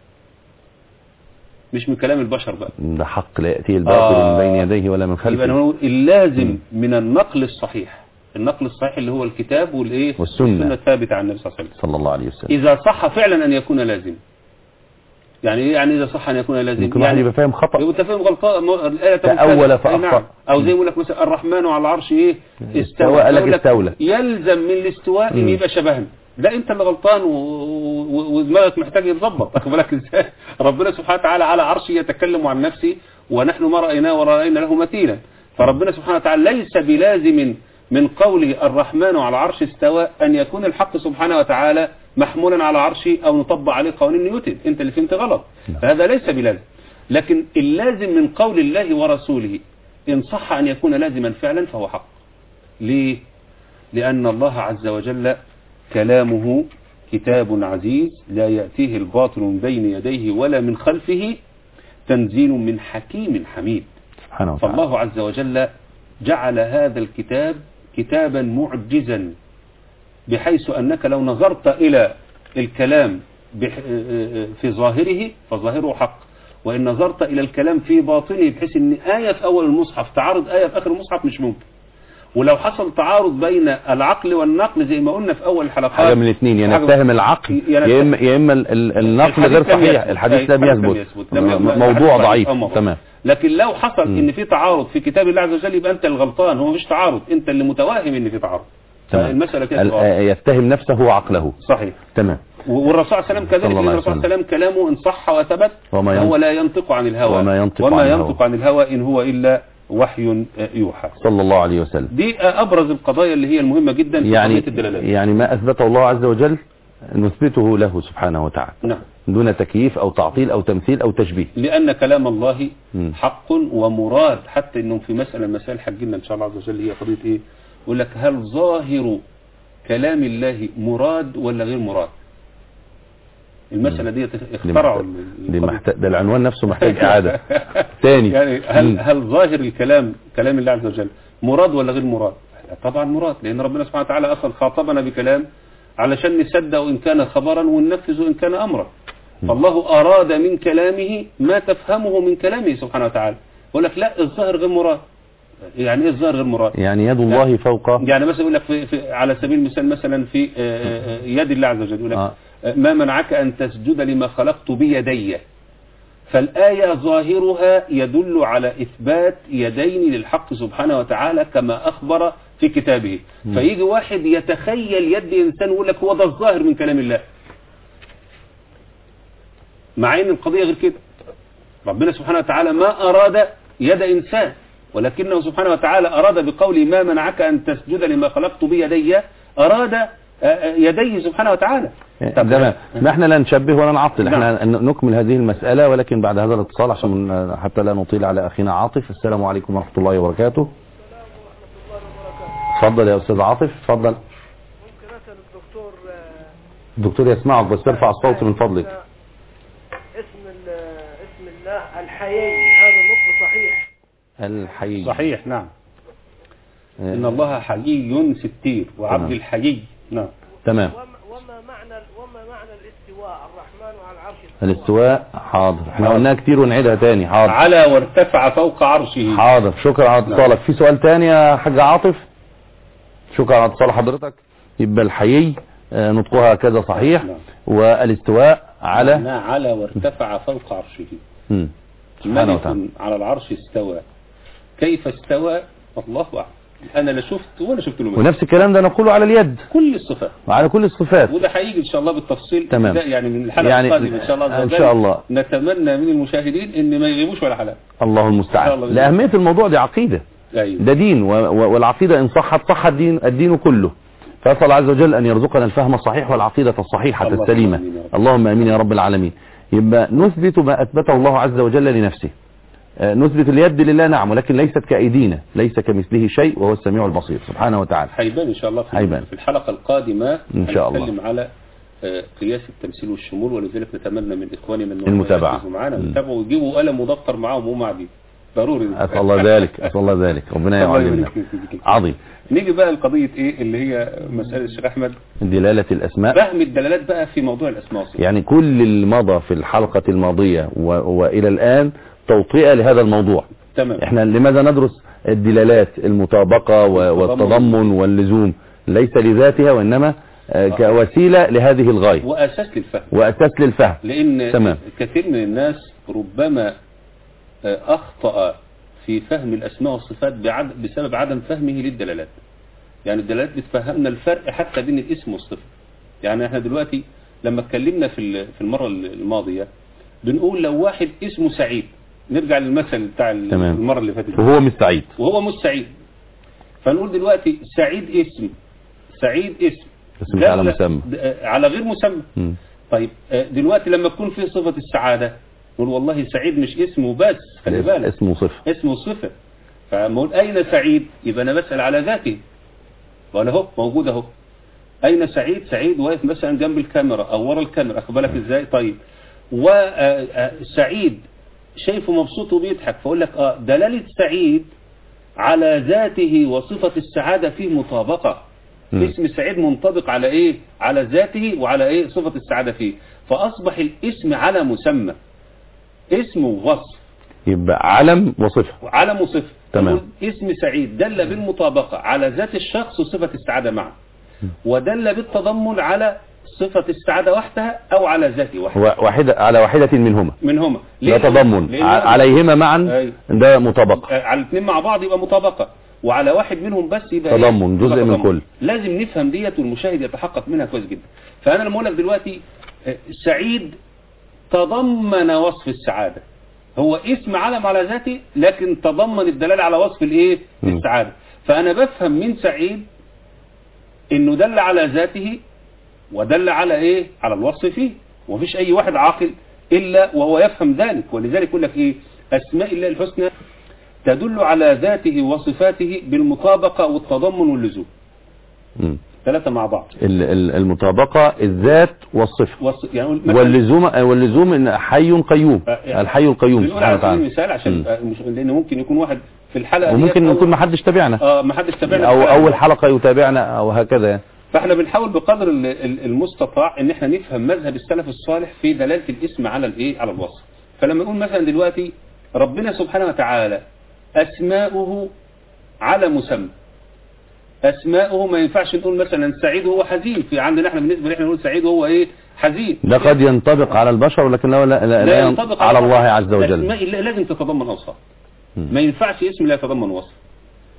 [SPEAKER 2] مش من كلام البشر بقى
[SPEAKER 1] ده حق لا يأتيه الباطل
[SPEAKER 2] آه.
[SPEAKER 1] من بين يديه ولا من
[SPEAKER 2] يبقى
[SPEAKER 1] خلفه
[SPEAKER 2] نقول اللازم من النقل الصحيح النقل الصحيح اللي هو الكتاب والايه
[SPEAKER 1] والسنة.
[SPEAKER 2] الثابته عن النبي صلى الله عليه وسلم
[SPEAKER 1] صلى الله عليه وسلم
[SPEAKER 2] إذا صح فعلا أن يكون لازم يعني إيه يعني إذا صح أن يكون لازم
[SPEAKER 1] ممكن واحد
[SPEAKER 2] يعني
[SPEAKER 1] يبقى فاهم خطأ
[SPEAKER 2] يبقى أنت فاهم غلطان م- الآية تقول
[SPEAKER 1] تأول
[SPEAKER 2] كذا.
[SPEAKER 1] فأخطأ.
[SPEAKER 2] أي نعم. أو زي يقول لك مثلا الرحمن على العرش إيه
[SPEAKER 1] استوى، قال لك
[SPEAKER 2] يقول
[SPEAKER 1] استولى.
[SPEAKER 2] يلزم من الاستواء إن
[SPEAKER 1] مم.
[SPEAKER 2] يبقى شبهنا لا أنت اللي غلطان و- و- ودماغك محتاج يتظبط واخد بالك إزاي ربنا سبحانه وتعالى على عرشه يتكلم عن نفسه ونحن ما رأيناه ورأينا له مثيلا فربنا سبحانه وتعالى ليس بلازم من قوله الرحمن على العرش استوى أن يكون الحق سبحانه وتعالى محمولا على عرشه أو نطبق عليه قوانين نيوتن أنت اللي فهمت غلط فهذا ليس بلازم لكن اللازم من قول الله ورسوله إن صح أن يكون لازما فعلا فهو حق ليه؟ لأن الله عز وجل كلامه كتاب عزيز لا يأتيه الباطل من بين يديه ولا من خلفه تنزيل من حكيم حميد
[SPEAKER 1] سبحانه وتعالى
[SPEAKER 2] فالله عز وجل جعل هذا الكتاب كتابا معجزا بحيث أنك لو نظرت إلى الكلام بح- في ظاهره فظاهره حق وإن نظرت إلى الكلام في باطنه بحيث أن آية في أول المصحف تعارض آية في آخر المصحف مش ممكن ولو حصل تعارض بين العقل والنقل زي ما قلنا في أول الحلقات
[SPEAKER 1] حاجة من الاثنين يا
[SPEAKER 2] حاجة-
[SPEAKER 1] نتهم العقل
[SPEAKER 2] يا
[SPEAKER 1] يا إما يا إما ال- ال- النقل
[SPEAKER 2] الحديث
[SPEAKER 1] غير
[SPEAKER 2] لم
[SPEAKER 1] صحيح
[SPEAKER 2] يثبت.
[SPEAKER 1] الحديث
[SPEAKER 2] أي،
[SPEAKER 1] لم يثبت
[SPEAKER 2] لم يثبت.
[SPEAKER 1] موضوع
[SPEAKER 2] الحديث
[SPEAKER 1] ضعيف
[SPEAKER 2] أو موضوع.
[SPEAKER 1] تمام
[SPEAKER 2] لكن لو حصل
[SPEAKER 1] مم.
[SPEAKER 2] ان في تعارض في كتاب الله عز وجل يبقى انت الغلطان هو مفيش تعارض انت اللي متوهم ان في تعارض
[SPEAKER 1] تمام
[SPEAKER 2] المسألة كده
[SPEAKER 1] ال-
[SPEAKER 2] واضحة.
[SPEAKER 1] يتهم نفسه وعقله
[SPEAKER 2] صحيح
[SPEAKER 1] تمام
[SPEAKER 2] والرسول صلى الله عليه وسلم كذلك
[SPEAKER 1] صلى الله
[SPEAKER 2] لأن
[SPEAKER 1] عليه
[SPEAKER 2] الرسول صلى الله
[SPEAKER 1] وسلم.
[SPEAKER 2] عليه وسلم كلامه ان صح وثبت
[SPEAKER 1] وما
[SPEAKER 2] فهو
[SPEAKER 1] ينطق-
[SPEAKER 2] لا ينطق عن الهوى
[SPEAKER 1] وما ينطق
[SPEAKER 2] وما
[SPEAKER 1] عن
[SPEAKER 2] ينطق
[SPEAKER 1] الهوى.
[SPEAKER 2] عن الهوى ان هو الا وحي آه، يوحى
[SPEAKER 1] صلى الله عليه وسلم
[SPEAKER 2] دي آه، ابرز القضايا اللي هي المهمة جدا في
[SPEAKER 1] يعني
[SPEAKER 2] قضية الدلالات
[SPEAKER 1] يعني ما أثبته الله عز وجل نثبته له سبحانه وتعالى
[SPEAKER 2] نعم
[SPEAKER 1] دون تكييف أو تعطيل أو تمثيل أو تشبيه
[SPEAKER 2] لأن كلام الله
[SPEAKER 1] مم.
[SPEAKER 2] حق ومراد حتى انه في مسألة من مسائل حجنا ان شاء الله عز وجل هي قضية ايه يقول لك هل ظاهر كلام الله مراد ولا غير مراد المسألة دي اخترعوا
[SPEAKER 1] دي
[SPEAKER 2] ال-
[SPEAKER 1] دي
[SPEAKER 2] القضية.
[SPEAKER 1] محتاج ده العنوان نفسه محتاج إعادة تاني
[SPEAKER 2] يعني هل
[SPEAKER 1] مم.
[SPEAKER 2] هل ظاهر الكلام كلام الله عز وجل مراد ولا غير مراد طبعا مراد لأن ربنا سبحانه وتعالى أصلا خاطبنا بكلام علشان نصدق إن كان خبرا وننفذ إن كان أمرا فالله أراد من كلامه ما تفهمه من كلامه سبحانه وتعالى يقول لك لا الظاهر غير مراد يعني ايه الظاهر غير مراد
[SPEAKER 1] يعني يد الله فوق
[SPEAKER 2] يعني مثلا يقول لك في, في على سبيل المثال مثلا في آه، آه، يد الله عز وجل يقول لك
[SPEAKER 1] آه.
[SPEAKER 2] آه، ما منعك أن تسجد لما خلقت بيدي فالآية ظاهرها يدل على إثبات يدين للحق سبحانه وتعالى كما أخبر في كتابه فيجي واحد يتخيل يد انسان ويقول لك هو ده الظاهر من كلام الله مع ان القضيه غير كده ربنا سبحانه وتعالى ما اراد يد انسان ولكنه سبحانه وتعالى اراد بقوله ما منعك ان تسجد لما خلقت بيدي اراد آه، آه، يديه سبحانه وتعالى طب-
[SPEAKER 1] تمام ما احنا لا نشبه ولا نعطل
[SPEAKER 2] نعم.
[SPEAKER 1] احنا ن- نكمل هذه المسألة ولكن بعد هذا الاتصال عشان آه، حتى لا نطيل على أخينا عاطف السلام عليكم ورحمة الله وبركاته اتفضل يا أستاذ عاطف اتفضل
[SPEAKER 3] ممكن اسال الدكتور آه،
[SPEAKER 1] الدكتور يسمعك بس ارفع الصوت من فضلك
[SPEAKER 3] اسم ال- اسم الله الحيي هذا النطق صحيح
[SPEAKER 1] الحي
[SPEAKER 2] صحيح نعم
[SPEAKER 1] آه،
[SPEAKER 2] ان الله حيي ستير وعبد
[SPEAKER 1] تمام.
[SPEAKER 2] الحيي نعم
[SPEAKER 1] تمام
[SPEAKER 3] وما, وما معنى وما معنى الاستواء الرحمن على العرش
[SPEAKER 1] الاستواء حاضر احنا قلناها كتير ونعيدها تاني حاضر
[SPEAKER 2] على وارتفع فوق عرشه
[SPEAKER 1] حاضر شكرا على اتصالك في سؤال تاني يا حاج عاطف شكرا على اتصال حضرتك يبقى الحيي آه، نطقها كذا صحيح
[SPEAKER 2] نعم.
[SPEAKER 1] والاستواء على
[SPEAKER 2] معناه على وارتفع فوق عرشه
[SPEAKER 1] مم. سبحانه وتعالى
[SPEAKER 2] ملك على العرش استوى كيف استوى الله اعلم انا لا شفت ولا شفت له مثل.
[SPEAKER 1] ونفس الكلام ده نقوله على اليد
[SPEAKER 2] كل الصفات
[SPEAKER 1] وعلى كل الصفات
[SPEAKER 2] وده هيجي ان شاء الله بالتفصيل
[SPEAKER 1] تمام.
[SPEAKER 2] ده يعني من الحلقه
[SPEAKER 1] يعني
[SPEAKER 2] القادمه ان شاء الله عز
[SPEAKER 1] إن
[SPEAKER 2] وجل.
[SPEAKER 1] شاء الله.
[SPEAKER 2] نتمنى من المشاهدين ان ما يغيبوش ولا حلقه
[SPEAKER 1] الله
[SPEAKER 2] إن شاء
[SPEAKER 1] المستعان
[SPEAKER 2] الله.
[SPEAKER 1] لأهمية الموضوع دي عقيدة
[SPEAKER 2] ايوه
[SPEAKER 1] ده دين و- و- والعقيدة إن صحت صح الدين, الدين كله فأسأل الله عز وجل أن يرزقنا الفهم الصحيح والعقيدة الصحيحة
[SPEAKER 2] اللهم
[SPEAKER 1] السليمة
[SPEAKER 2] آمين يا رب.
[SPEAKER 1] اللهم أمين يا رب العالمين يبقى نثبت ما أثبته الله عز وجل لنفسه آه، نثبت اليد لله نعم ولكن ليست كأيدينا ليس كمثله شيء وهو السميع البصير سبحانه وتعالى
[SPEAKER 2] هيبان ان شاء الله في,
[SPEAKER 1] هيبان.
[SPEAKER 2] في الحلقه القادمه
[SPEAKER 1] إن شاء الله.
[SPEAKER 2] هنتكلم على آه، قياس التمثيل والشمول ولذلك نتمنى من اخواننا ان هم
[SPEAKER 1] المتابعة.
[SPEAKER 2] يركزوا معانا
[SPEAKER 1] مم.
[SPEAKER 2] ويتابعوا ويجيبوا قلم ودفتر معاهم وهم قاعدين ضروري
[SPEAKER 1] أسأل الله ذلك أسأل الله ذلك ربنا
[SPEAKER 2] الله
[SPEAKER 1] يعلمنا
[SPEAKER 2] يبارك فيك.
[SPEAKER 1] عظيم
[SPEAKER 2] نيجي بقى لقضيه ايه اللي هي مساله الشيخ احمد
[SPEAKER 1] دلالة الأسماء
[SPEAKER 2] فهم الدلالات بقى في موضوع الاسماء والصفات
[SPEAKER 1] يعني كل اللي مضى في الحلقة الماضية و... وإلى الآن توطئة لهذا الموضوع
[SPEAKER 2] تمام
[SPEAKER 1] احنا لماذا ندرس الدلالات المطابقة و- والتضمن واللزوم ليس لذاتها وإنما آه، كوسيلة لهذه الغاية
[SPEAKER 2] واساس للفهم
[SPEAKER 1] وأساس للفهم
[SPEAKER 2] لان
[SPEAKER 1] تمام.
[SPEAKER 2] كثير من الناس ربما آه، اخطا في فهم الاسماء والصفات بعد بسبب عدم فهمه للدلالات يعني الدلالات بتفهمنا الفرق حتى بين الاسم والصفه يعني احنا دلوقتي لما اتكلمنا في ال- في المره الماضيه بنقول لو واحد اسمه سعيد نرجع للمثل بتاع ال-
[SPEAKER 1] تمام.
[SPEAKER 2] المره اللي فاتت
[SPEAKER 1] وهو مش سعيد
[SPEAKER 2] وهو مش سعيد فنقول دلوقتي سعيد اسم سعيد اسم
[SPEAKER 1] بس مش
[SPEAKER 2] ده
[SPEAKER 1] على
[SPEAKER 2] لا-
[SPEAKER 1] مسمى.
[SPEAKER 2] ده- على غير مسمى
[SPEAKER 1] مم.
[SPEAKER 2] طيب آه، دلوقتي لما تكون في صفة السعادة نقول والله سعيد مش اسمه بس خلي بالك
[SPEAKER 1] اسمه صفة
[SPEAKER 2] اسمه صفة فما اقول أين سعيد يبقى أنا بسأل على ذاته وأنا اهو موجود أهو أين سعيد سعيد واقف مثلا جنب الكاميرا أو ورا الكاميرا أخد بالك إزاي طيب وسعيد شايفه مبسوط وبيضحك فأقول لك آه دلالة سعيد على ذاته وصفة السعادة فيه مطابقة
[SPEAKER 1] مم.
[SPEAKER 2] اسم سعيد منطبق على ايه على ذاته وعلى ايه صفة السعادة فيه فاصبح الاسم على مسمى اسم ووصف
[SPEAKER 1] يبقى علم وصفة
[SPEAKER 2] علم وصفة
[SPEAKER 1] تمام.
[SPEAKER 2] نقول اسم سعيد دل بالمطابقة على ذات الشخص وصفة السعادة معه ودل بالتضمن على صفة السعادة وحدها او على ذاته وحدها
[SPEAKER 1] و- واحدة على واحدة منهما
[SPEAKER 2] منهما
[SPEAKER 1] لا تضمن
[SPEAKER 2] لأن-
[SPEAKER 1] ع- عليهما معا
[SPEAKER 2] أيوة.
[SPEAKER 1] ده مطابقة
[SPEAKER 2] آه، على الاثنين مع بعض يبقى مطابقة وعلى واحد منهم بس يبقى إيه؟
[SPEAKER 1] تضمن، جزء
[SPEAKER 2] يبقى
[SPEAKER 1] من
[SPEAKER 2] تضمن.
[SPEAKER 1] كل.
[SPEAKER 2] لازم نفهم ديت والمشاهد يتحقق منها كويس جدا فانا لما اقول لك دلوقتي آه، سعيد تضمن وصف السعادة هو اسم علم على ذاته لكن تضمن الدلالة على وصف الايه
[SPEAKER 1] مم.
[SPEAKER 2] السعادة فانا بفهم من سعيد انه دل على ذاته ودل على ايه على الوصف فيه ومفيش اي واحد عاقل الا وهو يفهم ذلك ولذلك يقول لك ايه اسماء الله الحسنى تدل على ذاته وصفاته بالمطابقة والتضمن واللزوم
[SPEAKER 1] مم.
[SPEAKER 2] ثلاثة مع بعض
[SPEAKER 1] ال- ال- المطابقة الذات والصفة
[SPEAKER 2] وص... يعني نقول مثلاً-
[SPEAKER 1] واللزوم واللزوم ان حي قيوم
[SPEAKER 2] آه، يعني
[SPEAKER 1] الحي القيوم
[SPEAKER 2] بنقول
[SPEAKER 1] سبحانه
[SPEAKER 2] على سبيل
[SPEAKER 1] وتعالى
[SPEAKER 2] المثال عشان
[SPEAKER 1] مم.
[SPEAKER 2] آه، مش... لان ممكن يكون واحد في الحلقة
[SPEAKER 1] وممكن
[SPEAKER 2] ديت
[SPEAKER 1] يكون
[SPEAKER 2] أول-
[SPEAKER 1] ما حدش تابعنا
[SPEAKER 2] اه ما حدش تابعنا
[SPEAKER 1] او
[SPEAKER 2] في الحلقة
[SPEAKER 1] اول
[SPEAKER 2] دي.
[SPEAKER 1] حلقة يتابعنا او هكذا يعني.
[SPEAKER 2] فاحنا بنحاول بقدر ال- ال- المستطاع ان احنا نفهم مذهب السلف الصالح في دلالة الاسم على الايه على الوصف فلما نقول مثلا دلوقتي ربنا سبحانه وتعالى اسماؤه على مسمى اسماؤه ما ينفعش نقول مثلا سعيد هو حزين في عندنا احنا بالنسبه لنا نقول سعيد هو ايه حزين
[SPEAKER 1] ده قد ينطبق على البشر ولكن لا, لا, لا, لا
[SPEAKER 2] ينطبق
[SPEAKER 1] على الله عز وجل
[SPEAKER 2] اسماء الله لازم تتضمن اوصاف
[SPEAKER 1] مم.
[SPEAKER 2] ما ينفعش اسم لا يتضمن وصف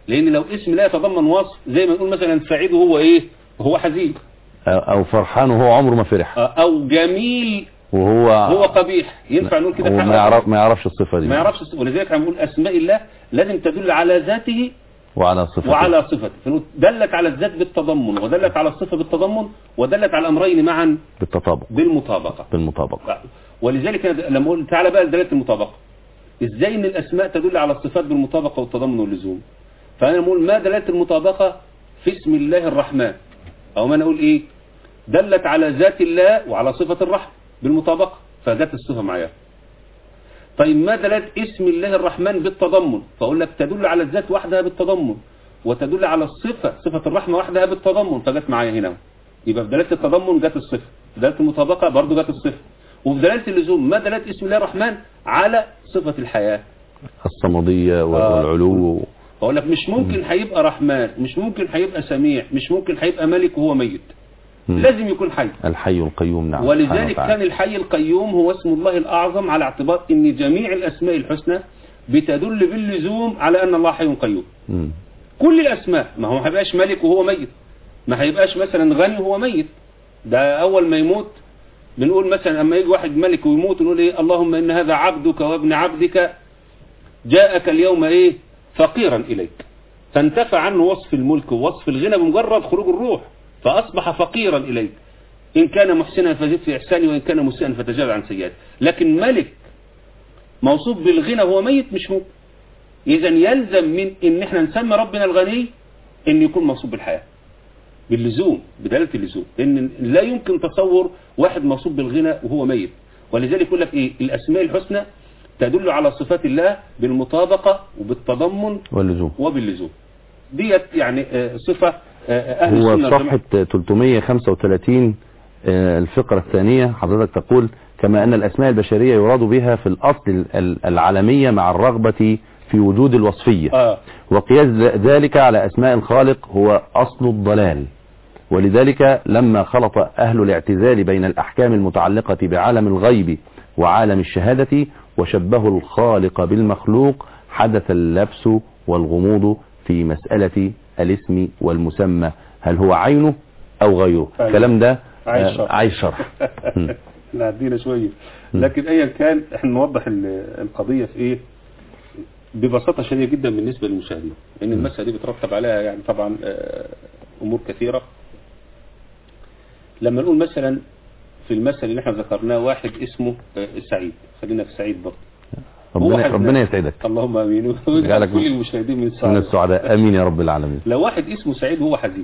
[SPEAKER 2] لان لو اسم لا يتضمن وصف زي ما نقول مثلا سعيد وهو ايه هو حزين
[SPEAKER 1] أو أو فرحان وهو عمره ما فرح
[SPEAKER 2] آه، او جميل
[SPEAKER 1] وهو
[SPEAKER 2] هو قبيح ينفع نقول كده في
[SPEAKER 1] هو
[SPEAKER 2] حق
[SPEAKER 1] ما يعرف ما يعرفش الصفة دي
[SPEAKER 2] ما يعرفش الصفة. ولذلك احنا بنقول اسماء الله لازم تدل على ذاته
[SPEAKER 1] وعلى صفته
[SPEAKER 2] وعلى صفته فنقول دلت على الذات بالتضمن ودلت على الصفة بالتضمن ودلت على الامرين معا
[SPEAKER 1] بالتطابق
[SPEAKER 2] بالمطابقة
[SPEAKER 1] بالمطابقة
[SPEAKER 2] ولذلك أنا لما اقول تعالى بقى دلاله المطابقه ازاي ان الاسماء تدل على الصفات بالمطابقه والتضمن واللزوم فانا بقول ما دلاله المطابقه في اسم الله الرحمن او ما نقول ايه دلت على ذات الله وعلى صفه الرحمه بالمطابقه فجت الصفه معايا طيب ما دلاله اسم الله الرحمن بالتضمن فاقول لك تدل على الذات وحدها بالتضمن وتدل على الصفه صفه الرحمه وحدها بالتضمن فجت معايا هنا يبقى في دلاله التضمن جت الصفه دلاله المطابقه برضو جت الصفه وفي دلاله اللزوم ما دلاله اسم الله الرحمن على صفه الحياه
[SPEAKER 1] الصمدية
[SPEAKER 2] آه.
[SPEAKER 1] والعلو
[SPEAKER 2] بقول لك مش ممكن هيبقى رحمن مش ممكن هيبقى سميع مش ممكن هيبقى ملك وهو ميت
[SPEAKER 1] مم.
[SPEAKER 2] لازم يكون حي
[SPEAKER 1] الحي القيوم نعم سبحانه
[SPEAKER 2] ولذلك
[SPEAKER 1] وتعالى.
[SPEAKER 2] كان الحي القيوم هو اسم الله الأعظم على اعتبار أن جميع الأسماء الحسنى بتدل باللزوم على أن الله حي قيوم
[SPEAKER 1] مم.
[SPEAKER 2] كل الأسماء ما هو ما هيبقاش ملك وهو ميت ما هيبقاش مثلا غني وهو ميت ده أول ما يموت بنقول مثلا أما يجي واحد ملك ويموت نقول إيه اللهم إن هذا عبدك وابن عبدك جاءك اليوم إيه فقيرا إليك فانتفى عنه وصف الملك ووصف الغنى بمجرد خروج الروح فأصبح فقيرا إليك إن كان محسنا فزد في إحسانه وإن كان مسيئا فتجاوز عن سيئاته لكن ملك موصوف بالغنى وهو ميت مش ممكن إذا يلزم من إن إحنا نسمي ربنا الغني إن يكون موصوف بالحياة باللزوم بدلالة اللزوم إن لا يمكن تصور واحد موصوف بالغنى وهو ميت ولذلك يقول لك إيه الأسماء الحسنى تدل على صفات الله بالمطابقة وبالتضمن
[SPEAKER 1] واللزوم
[SPEAKER 2] وباللزوم ديت يعني آه، صفة آه، أهل
[SPEAKER 1] هو
[SPEAKER 2] السنة
[SPEAKER 1] في
[SPEAKER 2] والجماعة.
[SPEAKER 1] صفحة 335 آه، الفقرة الثانية حضرتك تقول كما أن الأسماء البشرية يراد بها في الأصل ال- ال- العالمية مع الرغبة في وجود الوصفية
[SPEAKER 2] آه
[SPEAKER 1] وقياس ذ- ذلك على أسماء الخالق هو أصل الضلال ولذلك لما خلط أهل الاعتزال بين الأحكام المتعلقة بعالم الغيب وعالم الشهادة وشبهوا الخالق بالمخلوق حدث اللبس والغموض في مسألة الاسم والمسمى هل هو عينه أو غيره
[SPEAKER 2] أيوة.
[SPEAKER 1] الكلام ده
[SPEAKER 2] عايز
[SPEAKER 1] آه،
[SPEAKER 2] شرح.
[SPEAKER 1] عايز شرح مم.
[SPEAKER 2] لا عدينا شوية لكن ايا كان احنا نوضح ال- القضية في ايه ببساطة شديدة جدا بالنسبة للمشاهدين لان المسألة دي بترتب عليها يعني طبعا آه، امور كثيرة لما نقول مثلا في المثل اللي احنا ذكرناه واحد اسمه آه، سعيد خلينا في سعيد برضه هو
[SPEAKER 1] ربنا,
[SPEAKER 2] حزن.
[SPEAKER 1] ربنا يسعدك
[SPEAKER 2] اللهم امين
[SPEAKER 1] يجعلك
[SPEAKER 2] ويجعل كل المشاهدين من
[SPEAKER 1] من
[SPEAKER 2] سعيد
[SPEAKER 1] السعداء امين يا رب العالمين
[SPEAKER 2] لو واحد اسمه سعيد وهو حزين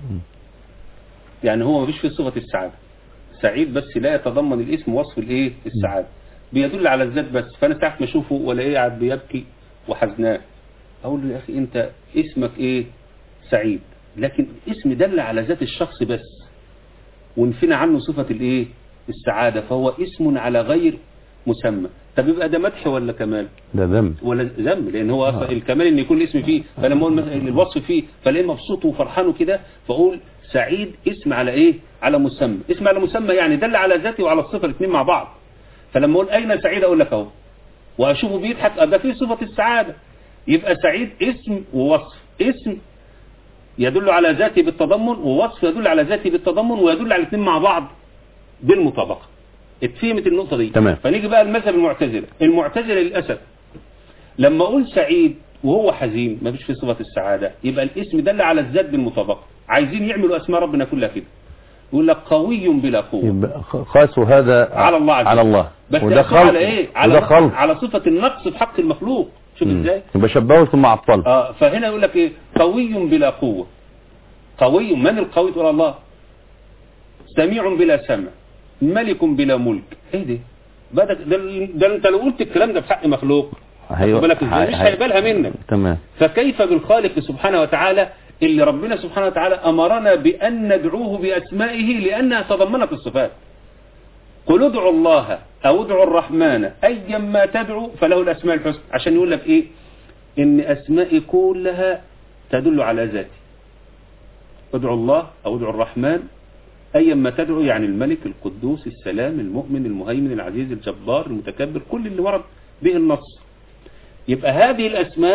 [SPEAKER 2] يعني هو مفيش فيه صفة السعادة سعيد بس لا يتضمن الاسم وصف الايه السعادة بيدل على الذات بس فانا ساعة ما اشوفه ولا ايه قاعد بيبكي وحزنان اقول له يا اخي انت اسمك ايه سعيد لكن اسم دل على ذات الشخص بس ونفينا عنه صفة الايه السعادة فهو اسم على غير مسمى طب يبقى ده مدح ولا كمال
[SPEAKER 1] ده ذنب
[SPEAKER 2] ولا ذنب لان هو أصلا الكمال ان يكون الاسم فيه فلما اقول مثلا الوصف فيه فلاقيه مبسوط وفرحان وكده فاقول سعيد اسم على ايه على مسمى اسم على مسمى يعني دل على ذاته وعلى الصفه الاثنين مع بعض فلما اقول اين سعيد اقول لك اهو واشوفه بيضحك آه ده فيه صفه السعاده يبقى سعيد اسم ووصف اسم يدل على ذاته بالتضمن ووصف يدل على ذاته بالتضمن ويدل على الاثنين مع بعض بالمطابقه اتفهمت النقطه دي
[SPEAKER 1] تمام.
[SPEAKER 2] فنيجي بقى المذهب المعتزله المعتزله للاسف لما اقول سعيد وهو حزين ما فيش فيه صفه السعاده يبقى الاسم دل على الذات بالمطابقه عايزين يعملوا اسماء ربنا كلها كده يقول لك قوي بلا قوه
[SPEAKER 1] يبقى خاصوا هذا
[SPEAKER 2] على الله عز
[SPEAKER 1] على
[SPEAKER 2] وجل.
[SPEAKER 1] الله
[SPEAKER 2] بس
[SPEAKER 1] وده
[SPEAKER 2] يحصل على
[SPEAKER 1] خلق
[SPEAKER 2] ايه على
[SPEAKER 1] وده خلق
[SPEAKER 2] على صفه النقص في حق المخلوق شوف
[SPEAKER 1] مم.
[SPEAKER 2] ازاي
[SPEAKER 1] يبقى شبهه ثم عطله
[SPEAKER 2] اه فهنا يقول لك ايه قوي بلا قوه قوي من القوي تقول الله سميع بلا سمع ملك بلا ملك ايه ده بدك ده, ده انت لو قلت الكلام ده في حق مخلوق
[SPEAKER 1] هي-
[SPEAKER 2] خد بالك ازاي
[SPEAKER 1] هي-
[SPEAKER 2] مش
[SPEAKER 1] هي-
[SPEAKER 2] هيقبلها منك
[SPEAKER 1] تمام
[SPEAKER 2] فكيف بالخالق سبحانه وتعالى اللي ربنا سبحانه وتعالى أمرنا بأن ندعوه بأسمائه لأنها تضمنت الصفات قل ادعوا الله أو ادعوا الرحمن أيا ما تدعو فله الأسماء الحسنى عشان يقول لك إيه إن أسمائي كلها تدل على ذاتي ادعوا الله أو ادعوا الرحمن أيا ما تدعو يعني الملك القدوس السلام المؤمن المهيمن العزيز الجبار المتكبر كل اللي ورد به النص يبقى هذه الأسماء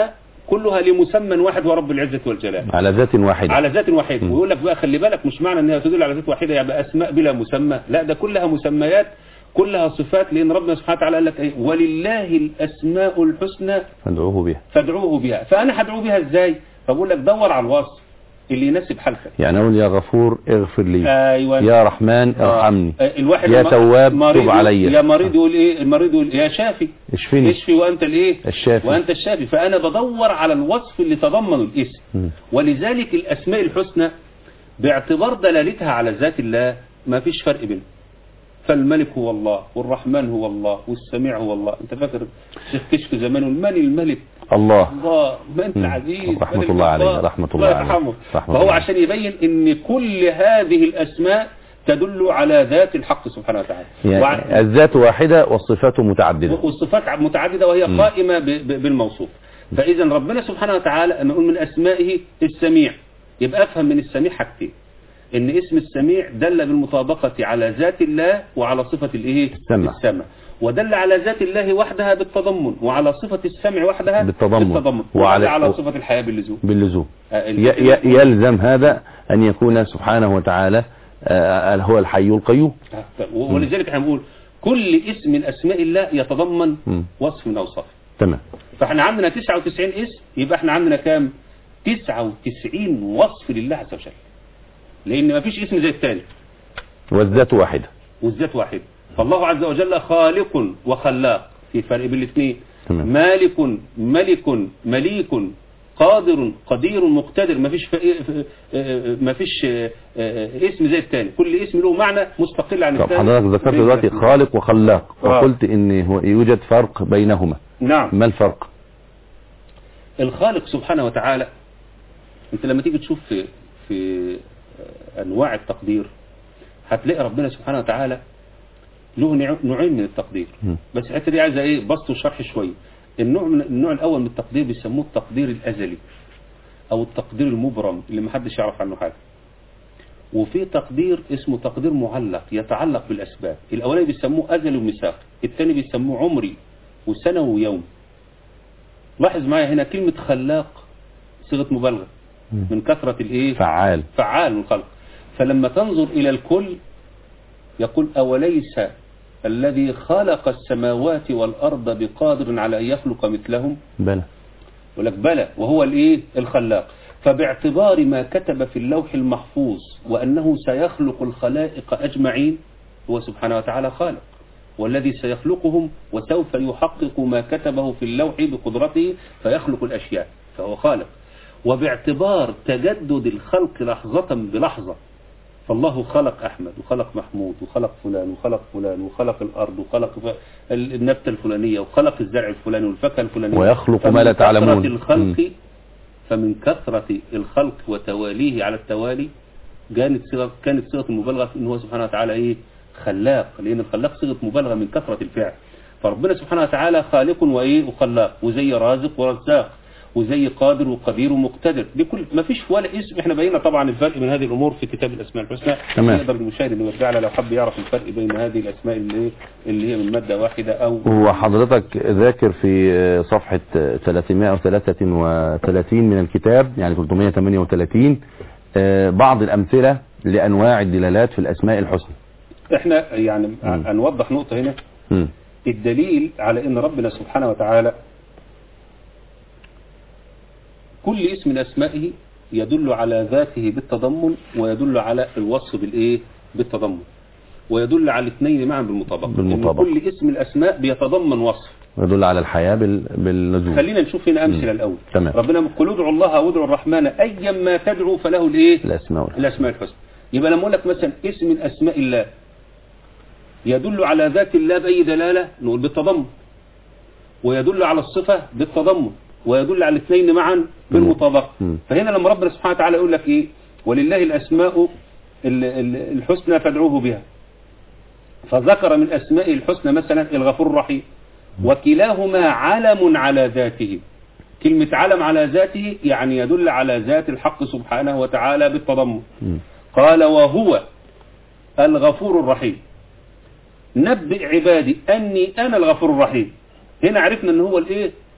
[SPEAKER 2] كلها لمسمى واحد هو رب العزة والجلال
[SPEAKER 1] على ذات واحدة
[SPEAKER 2] على ذات واحدة
[SPEAKER 1] مم.
[SPEAKER 2] ويقول لك بقى خلي بالك مش معنى انها تدل على ذات واحدة يبقى اسماء بلا مسمى لا ده كلها مسميات كلها صفات لان ربنا سبحانه وتعالى قال لك ايه ولله الاسماء الحسنى
[SPEAKER 1] فادعوه بها
[SPEAKER 2] فادعوه بها فانا هدعو بها ازاي فبقول لك دور على الوصف اللي يناسب حالتك
[SPEAKER 1] يعني أقول يا غفور اغفر لي
[SPEAKER 2] ايوه
[SPEAKER 1] يا رحمن ارحمني
[SPEAKER 2] آه، الواحد
[SPEAKER 1] يا
[SPEAKER 2] الم-
[SPEAKER 1] تواب
[SPEAKER 2] مريض
[SPEAKER 1] تب علي.
[SPEAKER 2] يا مريض يقول ايه المريض يقول يا شافي
[SPEAKER 1] اشفني
[SPEAKER 2] اشفي وانت الايه
[SPEAKER 1] الشافي.
[SPEAKER 2] وانت الشافي فانا بدور على الوصف اللي تضمن الاسم
[SPEAKER 1] مم.
[SPEAKER 2] ولذلك الاسماء الحسنى باعتبار دلالتها على ذات الله ما فيش فرق بينهم فالملك هو الله والرحمن هو الله والسميع هو الله انت فاكر شيخ كشك زمان من الملك
[SPEAKER 1] الله
[SPEAKER 2] الله من انت
[SPEAKER 1] مم.
[SPEAKER 2] العزيز
[SPEAKER 1] رحمة
[SPEAKER 2] ملك
[SPEAKER 1] الله عليه،
[SPEAKER 2] الجبار.
[SPEAKER 1] رحمة الله عليه.
[SPEAKER 2] يرحمه
[SPEAKER 1] رحمة
[SPEAKER 2] فهو
[SPEAKER 1] الله.
[SPEAKER 2] عشان يبين ان كل هذه الاسماء تدل على ذات الحق سبحانه وتعالى وع-
[SPEAKER 1] يعني الذات واحدة والصفات متعددة
[SPEAKER 2] والصفات متعددة وهي
[SPEAKER 1] مم.
[SPEAKER 2] قائمة ب- ب- بالموصوف فإذا ربنا سبحانه وتعالى أن نقول من أسمائه السميع يبقى أفهم من السميع حاجتين إن اسم السميع دل بالمطابقة على ذات الله وعلى صفة الإيه
[SPEAKER 1] السمع.
[SPEAKER 2] السمع ودل على ذات الله وحدها بالتضمن وعلى صفة السمع وحدها
[SPEAKER 1] بالتضمن.
[SPEAKER 2] بالتضمن
[SPEAKER 1] وعلى-
[SPEAKER 2] وعلى على صفة الحياة باللزوم
[SPEAKER 1] باللزوم
[SPEAKER 2] آه، ال-
[SPEAKER 1] ي- ي- يلزم هذا أن يكون سبحانه وتعالى آه، هو الحي القيوم
[SPEAKER 2] آه، و- ولذلك احنا بنقول كل اسم من أسماء الله يتضمن
[SPEAKER 1] مم.
[SPEAKER 2] وصف من أوصافه
[SPEAKER 1] تمام
[SPEAKER 2] فاحنا عندنا 99 اسم يبقى احنا عندنا كام 99 وصف لله عز وجل لان ما فيش اسم زي الثاني
[SPEAKER 1] والذات واحدة
[SPEAKER 2] والذات واحد فالله عز وجل خالق وخلاق في فرق بين الاثنين
[SPEAKER 1] تمام.
[SPEAKER 2] مالك ملك مليك قادر قدير مقتدر ما فيش ما فيش اسم زي الثاني كل اسم له معنى مستقل عن
[SPEAKER 1] طب
[SPEAKER 2] الثاني
[SPEAKER 1] حضرتك ذكرت دلوقتي خالق وخلاق
[SPEAKER 2] آه.
[SPEAKER 1] وقلت ان هو يوجد فرق بينهما
[SPEAKER 2] نعم
[SPEAKER 1] ما الفرق
[SPEAKER 2] الخالق سبحانه وتعالى انت لما تيجي تشوف في في انواع التقدير هتلاقي ربنا سبحانه وتعالى له نوع- نوعين من التقدير
[SPEAKER 1] مم.
[SPEAKER 2] بس الحته دي عايزه ايه بسط وشرح شويه النوع من النوع الاول من التقدير بيسموه التقدير الازلي او التقدير المبرم اللي محدش يعرف عنه حاجه وفي تقدير اسمه تقدير معلق يتعلق بالاسباب الاولاني بيسموه ازلي وميثاق الثاني بيسموه عمري وسنه ويوم لاحظ معايا هنا كلمة خلاق صيغة مبالغة
[SPEAKER 1] مم.
[SPEAKER 2] من كثرة الايه
[SPEAKER 1] فعال
[SPEAKER 2] فعال الخلق فلما تنظر إلى الكل يقول أوليس الذي خلق السماوات والأرض بقادر على أن يخلق مثلهم
[SPEAKER 1] بلى
[SPEAKER 2] يقول لك بلى وهو الايه الخلاق فباعتبار ما كتب في اللوح المحفوظ وأنه سيخلق الخلائق أجمعين هو سبحانه وتعالى خالق والذي سيخلقهم وسوف يحقق ما كتبه في اللوح بقدرته فيخلق الأشياء فهو خالق وباعتبار تجدد الخلق لحظة بلحظة فالله خلق أحمد وخلق محمود وخلق فلان وخلق فلان وخلق الأرض وخلق ف- ال- النبتة الفلانية وخلق الزرع الفلاني والفاكهة الفلانية
[SPEAKER 1] ويخلق ما
[SPEAKER 2] فمن
[SPEAKER 1] لا تعلمون.
[SPEAKER 2] كثرة الخلق
[SPEAKER 1] مم.
[SPEAKER 2] فمن كثرة الخلق وتواليه على التوالي كانت صيغة كانت صيغة المبالغة في إن هو سبحانه وتعالى إيه خلاق لأن الخلاق صيغة مبالغة من كثرة الفعل فربنا سبحانه وتعالى خالق وإيه وخلاق وزي رازق ورزاق وزي قادر وقدير ومقتدر دي كل ما فيش ولا اسم احنا بينا طبعا الفرق بين هذه الامور في كتاب الاسماء الحسنى
[SPEAKER 1] تمام.
[SPEAKER 2] يقدر المشاهد انه يرجع لها لو حب يعرف الفرق بين هذه الاسماء اللي اللي هي من ماده واحده او
[SPEAKER 1] هو حضرتك ذاكر في صفحة 333 من الكتاب يعني 338 آه، بعض الأمثلة لأنواع الدلالات في الأسماء الحسنى
[SPEAKER 2] احنا يعني
[SPEAKER 1] مم.
[SPEAKER 2] هنوضح نقطه هنا
[SPEAKER 1] مم.
[SPEAKER 2] الدليل على ان ربنا سبحانه وتعالى كل اسم من اسمائه يدل على ذاته بالتضمن ويدل على الوصف بالايه بالتضمن ويدل على الاثنين معا بالمطابقه
[SPEAKER 1] بالمطابقة.
[SPEAKER 2] إن كل اسم من الاسماء بيتضمن وصف
[SPEAKER 1] يدل على الحياة بال- بالنزول
[SPEAKER 2] خلينا نشوف هنا امثله
[SPEAKER 1] مم.
[SPEAKER 2] الاول
[SPEAKER 1] تمام.
[SPEAKER 2] ربنا قل ادعوا الله وادعوا الرحمن ايا ما تدعو فله الايه
[SPEAKER 1] الأسماء والحسنى.
[SPEAKER 2] الأسماء الحسنى يبقى لما أقول لك مثلا اسم من أسماء الله يدل على ذات الله بأي دلالة نقول بالتضمن ويدل على الصفة بالتضمن ويدل على الاثنين معا بالمطابقة
[SPEAKER 1] مم.
[SPEAKER 2] فهنا لما ربنا سبحانه وتعالى يقول لك إيه ولله الأسماء ال- ال- الحسنى فادعوه بها فذكر من أسمائه الحسنى مثلا الغفور الرحيم وكلاهما علم على ذاته كلمة علم على ذاته يعني يدل على ذات الحق سبحانه وتعالى بالتضمن
[SPEAKER 1] مم.
[SPEAKER 2] قال وهو الغفور الرحيم نبئ عبادي أني أنا الغفور الرحيم هنا عرفنا أن هو الإيه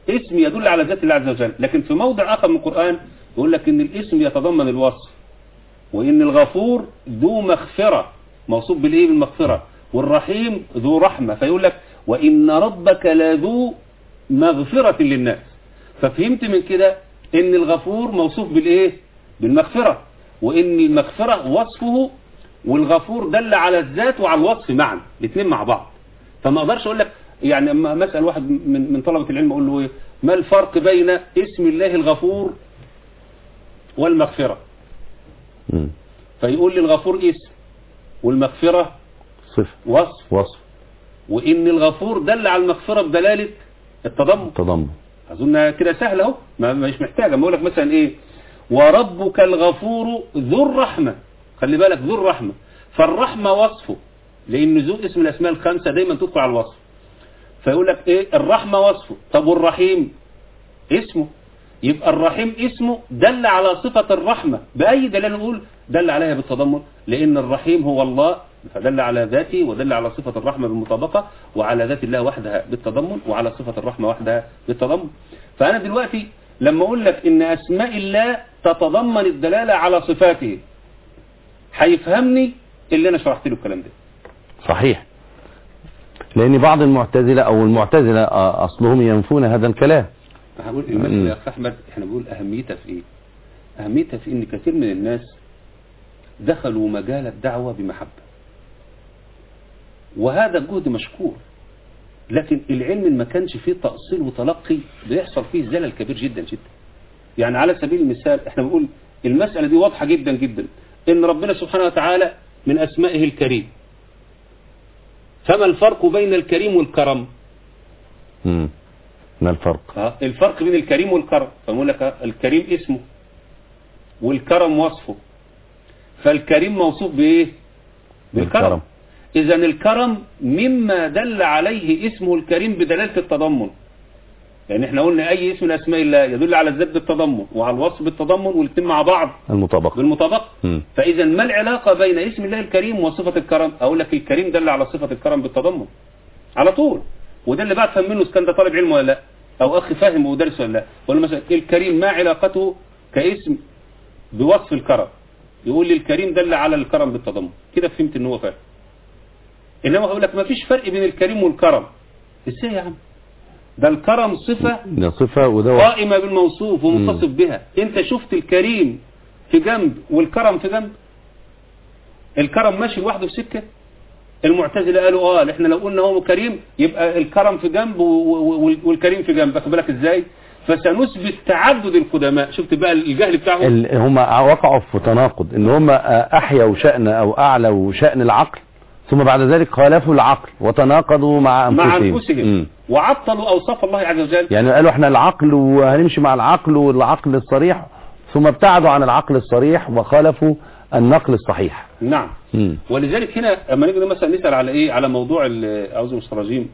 [SPEAKER 2] اسم يدل على ذات الله عز وجل لكن في موضع آخر من القرآن يقول لك إن الاسم يتضمن الوصف وإن الغفور ذو مغفرة موصوف بالإيه بالمغفرة والرحيم ذو رحمة فيقول لك وإن ربك لذو مغفرة للناس ففهمت من كده إن الغفور موصوف بالإيه بالمغفرة وإن المغفرة وصفه والغفور دل على الذات وعلى الوصف معا الاثنين مع بعض فما اقدرش اقول لك يعني اما مسأل واحد من من طلبة العلم اقول له ايه ما الفرق بين اسم الله الغفور والمغفرة
[SPEAKER 1] مم.
[SPEAKER 2] فيقول لي الغفور اسم والمغفرة
[SPEAKER 1] صفة
[SPEAKER 2] وصف
[SPEAKER 1] وصف
[SPEAKER 2] وان الغفور دل على المغفرة بدلالة التضمن
[SPEAKER 1] تضمن
[SPEAKER 2] اظن كده سهل اهو ما مش محتاج اما اقول لك مثلا ايه وربك الغفور ذو الرحمة خلي بالك ذو الرحمة فالرحمة وصفه لان ذو اسم الاسماء الخمسة دايما تدخل على الوصف فيقول لك ايه الرحمة وصفه طب والرحيم اسمه يبقى الرحيم اسمه دل على صفة الرحمة بأي دليل نقول دل عليها بالتضمن لأن الرحيم هو الله فدل على ذاته ودل على صفة الرحمة بالمطابقة وعلى ذات الله وحدها بالتضمن وعلى صفة الرحمة وحدها بالتضمن فأنا دلوقتي لما أقول لك إن أسماء الله تتضمن الدلالة على صفاته هيفهمني اللي أنا شرحت له الكلام ده
[SPEAKER 1] صحيح لأن بعض المعتزلة أو المعتزلة آه، أصلهم ينفون هذا الكلام
[SPEAKER 2] هقول المسألة يا أخ أحمد إحنا بنقول أهميتها في إيه؟ أهميتها في إن كثير من الناس دخلوا مجال الدعوة بمحبة وهذا جهد مشكور لكن العلم ما كانش فيه تأصيل وتلقي بيحصل فيه زلل كبير جدا جدا يعني على سبيل المثال احنا بنقول المسألة دي واضحة جدا جدا ان ربنا سبحانه وتعالى من اسمائه الكريم فما الفرق بين الكريم والكرم
[SPEAKER 1] مم. ما الفرق
[SPEAKER 2] ها، الفرق بين الكريم والكرم فنقول لك الكريم اسمه والكرم وصفه فالكريم موصوف بايه بالكرم
[SPEAKER 1] بالكرم.
[SPEAKER 2] اذا الكرم مما دل عليه اسمه الكريم بدلالة التضمن يعني احنا قلنا اي اسم من اسماء الله يدل على الذات بالتضمن وعلى الوصف بالتضمن والاثنين مع بعض
[SPEAKER 1] المطابقة
[SPEAKER 2] بالمطابقة
[SPEAKER 1] مم.
[SPEAKER 2] فاذا ما العلاقة بين اسم الله الكريم وصفة الكرم اقول لك الكريم دل على صفة الكرم بالتضمن على طول وده اللي بقى تفهم منه اذا كان ده طالب علم ولا لا او اخ فاهم ودرس ولا لا ولا مثلا الكريم ما علاقته كاسم بوصف الكرم يقول لي الكريم دل على الكرم بالتضمن كده فهمت ان هو فاهم انما هقول لك ما فيش فرق بين الكريم والكرم ازاي يا عم ده الكرم صفة
[SPEAKER 1] ده صفة وده وصف.
[SPEAKER 2] قائمة بالموصوف ومتصف بها انت شفت الكريم في جنب والكرم في جنب الكرم ماشي لوحده في سكة المعتزلة قالوا اه احنا لو قلنا هو كريم يبقى الكرم في جنب و- و- و- والكريم في جنب واخد بالك ازاي فسنثبت تعدد القدماء شفت بقى الجهل بتاعهم
[SPEAKER 1] ال- هم وقعوا في تناقض ان هم احيوا شأن او اعلوا شأن العقل ثم بعد ذلك خالفوا العقل وتناقضوا مع انفسهم
[SPEAKER 2] مع انفسهم
[SPEAKER 1] مم.
[SPEAKER 2] وعطلوا اوصاف الله عز وجل
[SPEAKER 1] يعني قالوا احنا العقل وهنمشي مع العقل والعقل الصريح ثم ابتعدوا عن العقل الصريح وخالفوا النقل الصحيح
[SPEAKER 2] نعم
[SPEAKER 1] مم.
[SPEAKER 2] ولذلك هنا اما نيجي مثلا نسال على ايه على موضوع ال- اعوذ بالله من الرجيم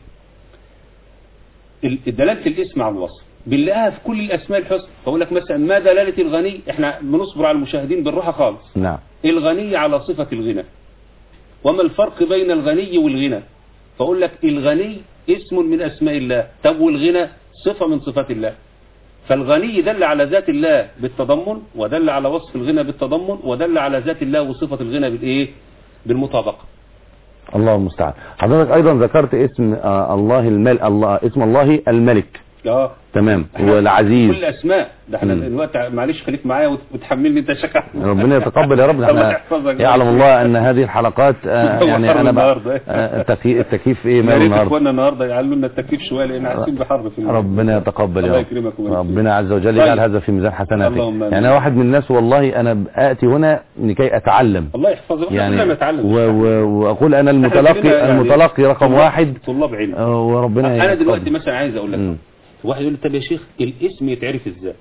[SPEAKER 2] ال- دلاله الاسم على الوصف بنلاقيها في كل الاسماء الحسنى فاقول لك مثلا ما دلاله الغني احنا بنصبر على المشاهدين بالراحه خالص
[SPEAKER 1] نعم
[SPEAKER 2] الغني على صفه الغنى وما الفرق بين الغني والغنى فاقول لك الغني اسم من اسماء الله طب والغنى صفه من صفات الله فالغني دل على ذات الله بالتضمن ودل على وصف الغنى بالتضمن ودل على ذات الله وصفه الغنى بالايه بالمطابقه
[SPEAKER 1] الله المستعان حضرتك ايضا ذكرت اسم آه، الله المل الله اسم الله الملك
[SPEAKER 2] اه
[SPEAKER 1] تمام
[SPEAKER 2] إحنا
[SPEAKER 1] والعزيز
[SPEAKER 2] كل اسماء ده احنا
[SPEAKER 1] مم.
[SPEAKER 2] دلوقتي معلش خليك معايا وت- وتحملني انت شكا
[SPEAKER 1] ربنا يتقبل يا رب
[SPEAKER 2] الله
[SPEAKER 1] احنا
[SPEAKER 2] يحفظك.
[SPEAKER 1] يعلم الله ان هذه الحلقات آه،
[SPEAKER 2] هو
[SPEAKER 1] يعني
[SPEAKER 2] حر
[SPEAKER 1] انا بقى
[SPEAKER 2] النهاردة.
[SPEAKER 1] آه، التكييف التكييف ايه
[SPEAKER 2] يا
[SPEAKER 1] ماله
[SPEAKER 2] ريت
[SPEAKER 1] النهارده
[SPEAKER 2] اخواننا النهارده يعلوا لنا التكييف شويه لان عايزين بحر في الموضوع.
[SPEAKER 1] ربنا يتقبل
[SPEAKER 2] الله
[SPEAKER 1] يا رب
[SPEAKER 2] يكرمك ويبارك فيك.
[SPEAKER 1] ربنا عز وجل
[SPEAKER 2] طيب.
[SPEAKER 1] يجعل هذا في ميزان حسناتك
[SPEAKER 2] اللهم آمين.
[SPEAKER 1] يعني انا واحد من الناس والله انا اتي هنا لكي اتعلم
[SPEAKER 2] الله يحفظك احنا
[SPEAKER 1] يعني
[SPEAKER 2] كلنا نتعلم
[SPEAKER 1] و و واقول انا
[SPEAKER 2] إحنا كلنا
[SPEAKER 1] المتلقي
[SPEAKER 2] يعني
[SPEAKER 1] المتلقي رقم
[SPEAKER 2] طلاب-
[SPEAKER 1] واحد
[SPEAKER 2] طلاب علم
[SPEAKER 1] آه، وربنا
[SPEAKER 2] انا
[SPEAKER 1] يتقبل.
[SPEAKER 2] دلوقتي مثلا عايز اقول لك
[SPEAKER 1] مم.
[SPEAKER 2] واحد يقول لي طب يا شيخ الاسم يتعرف ازاي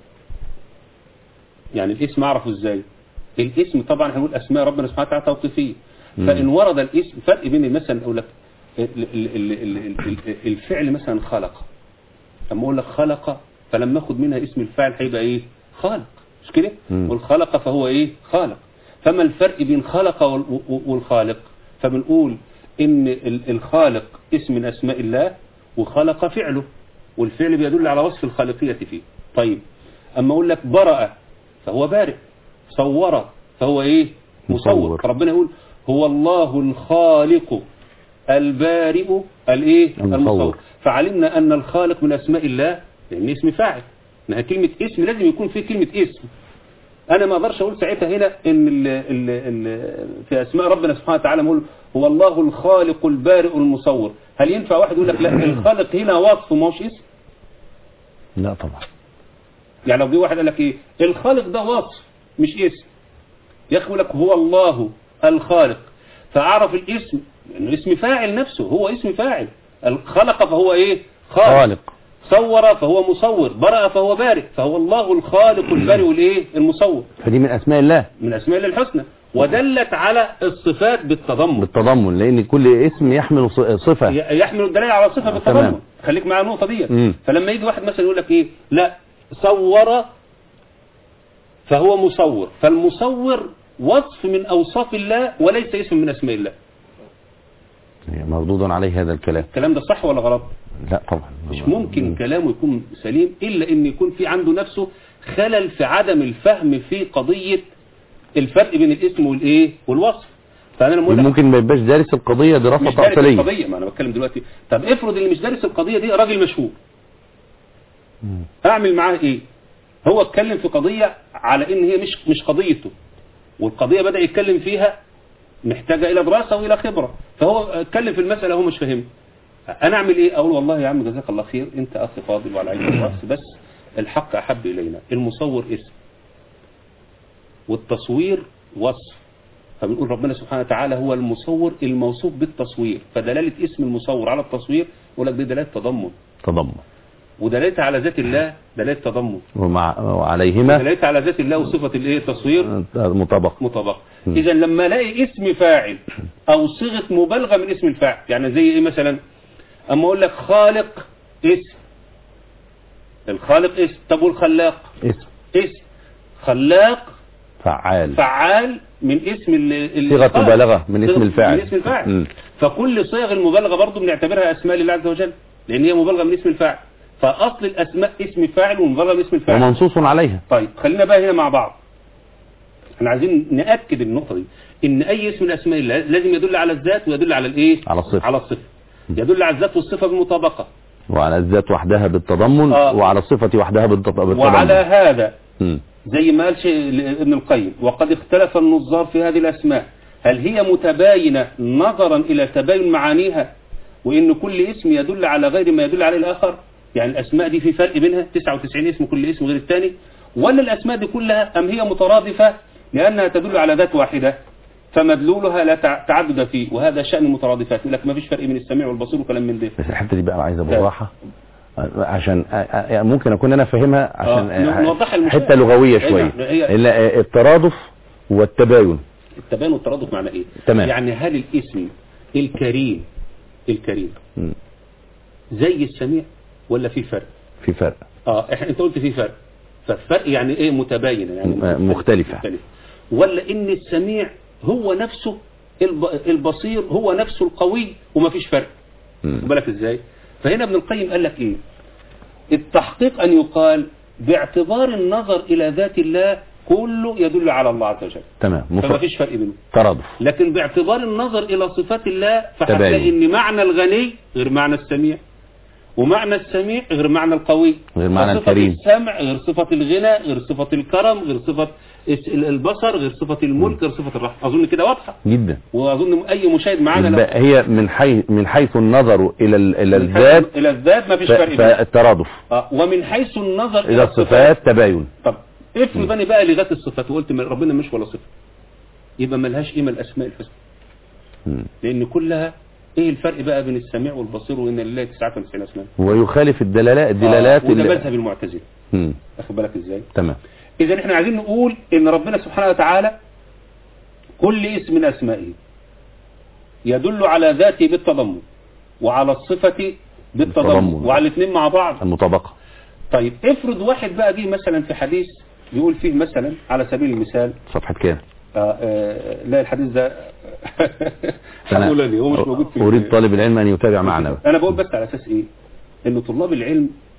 [SPEAKER 2] يعني الاسم اعرفه ازاي الاسم طبعا هنقول اسماء ربنا سبحانه وتعالى توقيفيه
[SPEAKER 1] مم.
[SPEAKER 2] فان ورد الاسم فرق بين مثلا اقول لك ال- ال- ال- ال- ال- الفعل مثلا خلق لما اقول لك خلق فلما اخد منها اسم الفاعل هيبقى ايه خالق مش كده
[SPEAKER 1] مم.
[SPEAKER 2] والخلق فهو ايه خالق فما الفرق بين خلق وال- و- والخالق فبنقول ان ال- الخالق اسم من اسماء الله وخلق فعله والفعل بيدل على وصف الخالقية فيه طيب أما أقول لك برأ فهو بارئ صور فهو إيه مصور
[SPEAKER 1] مصور.
[SPEAKER 2] ربنا يقول هو الله الخالق البارئ الايه
[SPEAKER 1] المصور.
[SPEAKER 2] المصور فعلمنا ان الخالق من اسماء الله لان اسم فاعل انها كلمه اسم لازم يكون فيه كلمه اسم انا ما اقدرش اقول ساعتها هنا ان ال ال ال في اسماء ربنا سبحانه وتعالى نقول هو الله الخالق البارئ المصور هل ينفع واحد يقول لك لا الخالق هنا وصف ما هوش اسم
[SPEAKER 1] لا طبعا
[SPEAKER 2] يعني لو جه واحد قال لك ايه الخالق ده وصف مش اسم يا اخي يقول لك هو الله الخالق فاعرف الاسم انه اسم فاعل نفسه هو اسم فاعل خلق فهو ايه خالق
[SPEAKER 1] خالق
[SPEAKER 2] صور فهو مصور برأ فهو بارئ فهو الله الخالق البارئ الايه المصور
[SPEAKER 1] فدي من اسماء الله
[SPEAKER 2] من اسماء الله الحسنى ودلت على الصفات بالتضمن
[SPEAKER 1] بالتضمن لان كل اسم يحمل ص- صفة
[SPEAKER 2] ي- يحمل الدلالة على صفة بالتضمن
[SPEAKER 1] تمام.
[SPEAKER 2] خليك مع النقطة دي
[SPEAKER 1] مم.
[SPEAKER 2] فلما يجي واحد مثلا يقول لك ايه لا صور فهو مصور فالمصور وصف من اوصاف الله وليس اسم من اسماء الله
[SPEAKER 1] مردود عليه هذا الكلام
[SPEAKER 2] الكلام ده صح ولا غلط
[SPEAKER 1] لا طبعا
[SPEAKER 2] مش ممكن كلامه يكون سليم الا ان يكون في عنده نفسه خلل في عدم الفهم في قضية الفرق بين الاسم والايه والوصف فانا لما اقول لك
[SPEAKER 1] ممكن ما يبقاش دارس القضية دراسة
[SPEAKER 2] مش دارس
[SPEAKER 1] تأصيلية
[SPEAKER 2] القضية ما انا بتكلم دلوقتي طب افرض اللي مش دارس القضية دي راجل مشهور
[SPEAKER 1] مم.
[SPEAKER 2] اعمل معاه ايه هو اتكلم في قضية على ان هي مش مش قضيته والقضية بدأ يتكلم فيها محتاجة الى دراسة والى خبرة فهو اتكلم في المسألة هو مش فاهمها انا اعمل ايه اقول والله يا عم جزاك الله خير انت اخ فاضل وعلى عيني والراس بس الحق احب الينا المصور اسم والتصوير وصف فبنقول ربنا سبحانه وتعالى هو المصور الموصوف بالتصوير فدلالة اسم المصور على التصوير يقول لك دي دلالة تضمن
[SPEAKER 1] تضمن
[SPEAKER 2] ودلالتها على ذات الله دلالة تضمن
[SPEAKER 1] ومع وعليهما
[SPEAKER 2] دلالتها على ذات الله وصفة الايه التصوير
[SPEAKER 1] مطابق
[SPEAKER 2] مطابقة
[SPEAKER 1] م.
[SPEAKER 2] اذا لما الاقي اسم فاعل او صيغة مبالغة من اسم الفاعل يعني زي ايه مثلا اما اقول لك خالق اسم الخالق اسم طب والخلاق
[SPEAKER 1] اسم
[SPEAKER 2] اسم خلاق
[SPEAKER 1] فعال
[SPEAKER 2] فعال من اسم ال- ال-
[SPEAKER 1] صيغة
[SPEAKER 2] الخالق.
[SPEAKER 1] مبالغة من اسم
[SPEAKER 2] صيغة-
[SPEAKER 1] الفاعل.
[SPEAKER 2] من اسم الفاعل
[SPEAKER 1] مم.
[SPEAKER 2] فكل صيغ المبالغة برضو بنعتبرها اسماء لله عز وجل لان هي مبالغة من اسم الفاعل فاصل الاسماء اسم فاعل ومبالغة من اسم الفاعل
[SPEAKER 1] ومنصوص عليها
[SPEAKER 2] طيب خلينا بقى هنا مع بعض احنا عايزين نأكد النقطة دي ان اي اسم من اسماء الله لازم يدل على الذات ويدل على الايه
[SPEAKER 1] على الصفة.
[SPEAKER 2] على الصفة يدل على الذات والصفة بالمطابقة
[SPEAKER 1] وعلى الذات وحدها بالتضمن
[SPEAKER 2] آه.
[SPEAKER 1] وعلى الصفة وحدها بالت- بالتضمن
[SPEAKER 2] وعلى هذا
[SPEAKER 1] مم.
[SPEAKER 2] زي ما قال شيء ابن القيم وقد اختلف النظار في هذه الأسماء هل هي متباينة نظرا إلى تباين معانيها وإن كل اسم يدل على غير ما يدل عليه الآخر يعني الأسماء دي في فرق بينها 99 اسم كل اسم غير الثاني ولا الأسماء دي كلها أم هي مترادفة لأنها تدل على ذات واحدة فمدلولها لا تع- تعدد فيه وهذا شأن المترادفات يقول لك ما فيش فرق بين السميع والبصير وكلام من ده
[SPEAKER 1] بس الحتة دي بقى عايزة بالراحة عشان آه، آه، ممكن اكون انا فاهمها عشان
[SPEAKER 2] آه، نوضحها للمشاهد.
[SPEAKER 1] حتة لغوية
[SPEAKER 2] أيوة،
[SPEAKER 1] شوية
[SPEAKER 2] هي-
[SPEAKER 1] الا آه، الترادف والتباين
[SPEAKER 2] التباين والترادف معنى إيه
[SPEAKER 1] تمام.
[SPEAKER 2] يعني هل الاسم الكريم الكريم
[SPEAKER 1] مم.
[SPEAKER 2] زي السميع ولا في فرق
[SPEAKER 1] في فرق
[SPEAKER 2] اه إحنا- انت قلت في فرق فالفرق يعني ايه متباينه يعني
[SPEAKER 1] م- مختلفة.
[SPEAKER 2] مختلفة. ولا ان السميع هو نفسه الب- البصير هو نفسه القوي وما فيش فرق
[SPEAKER 1] مم.
[SPEAKER 2] خد بالك ازاي فهنا ابن القيم قال لك ايه التحقيق ان يقال باعتبار النظر الى ذات الله كله يدل على الله عز وجل
[SPEAKER 1] تمام
[SPEAKER 2] فما
[SPEAKER 1] مفرد
[SPEAKER 2] فيش فرق بينهم
[SPEAKER 1] ترادف
[SPEAKER 2] لكن باعتبار النظر إلى صفات الله فهتلاقي
[SPEAKER 1] تباين.
[SPEAKER 2] إن معنى الغني غير معنى السميع ومعنى السميع غير معنى القوي
[SPEAKER 1] غير معنى
[SPEAKER 2] فصفة
[SPEAKER 1] الكريم.
[SPEAKER 2] السمع غير صفة الغنى غير صفة الكرم غير صفة الس- البصر غير صفة الملك غير صفة الرحمة أظن كده واضحة
[SPEAKER 1] جدا
[SPEAKER 2] وأظن أي مشاهد معانا لو
[SPEAKER 1] يبقى هي من حيث من حيث النظر الى ال- الى
[SPEAKER 2] من حيث-
[SPEAKER 1] الذات
[SPEAKER 2] إلى الذات ما فيش
[SPEAKER 1] ف-
[SPEAKER 2] فرق بينهم.
[SPEAKER 1] فالترادف
[SPEAKER 2] آه، ومن حيث النظر
[SPEAKER 1] الى الصفات تباين
[SPEAKER 2] طب افرض انا بقى لغايه الصفات وقلت ما- ربنا مش ولا صفه يبقى ملهاش قيمه الاسماء الحسنى
[SPEAKER 1] مم.
[SPEAKER 2] لان كلها ايه الفرق بقى بين السميع والبصير وان لله 99 اسماء
[SPEAKER 1] ويخالف الدلالات الدلالات
[SPEAKER 2] آه وده
[SPEAKER 1] اللي-
[SPEAKER 2] مذهب المعتزله
[SPEAKER 1] مم.
[SPEAKER 2] واخد بالك ازاي
[SPEAKER 1] تمام
[SPEAKER 2] اذا احنا عايزين نقول ان ربنا سبحانه وتعالى كل اسم من اسمائه يدل على ذاته بالتضمن وعلى الصفه بالتضمن
[SPEAKER 1] بالتضمن.
[SPEAKER 2] وعلى الاثنين مع بعض
[SPEAKER 1] المطابقة
[SPEAKER 2] طيب افرض واحد بقى جه مثلا في حديث بيقول فيه مثلا على سبيل المثال
[SPEAKER 1] صفحة كام
[SPEAKER 2] آه آه لا الحديث ده
[SPEAKER 1] أنا
[SPEAKER 2] حقولني هو مش موجود في
[SPEAKER 1] أريد طالب العلم أن يتابع معنا
[SPEAKER 2] انا بقول بس على اساس ايه ان طلاب العلم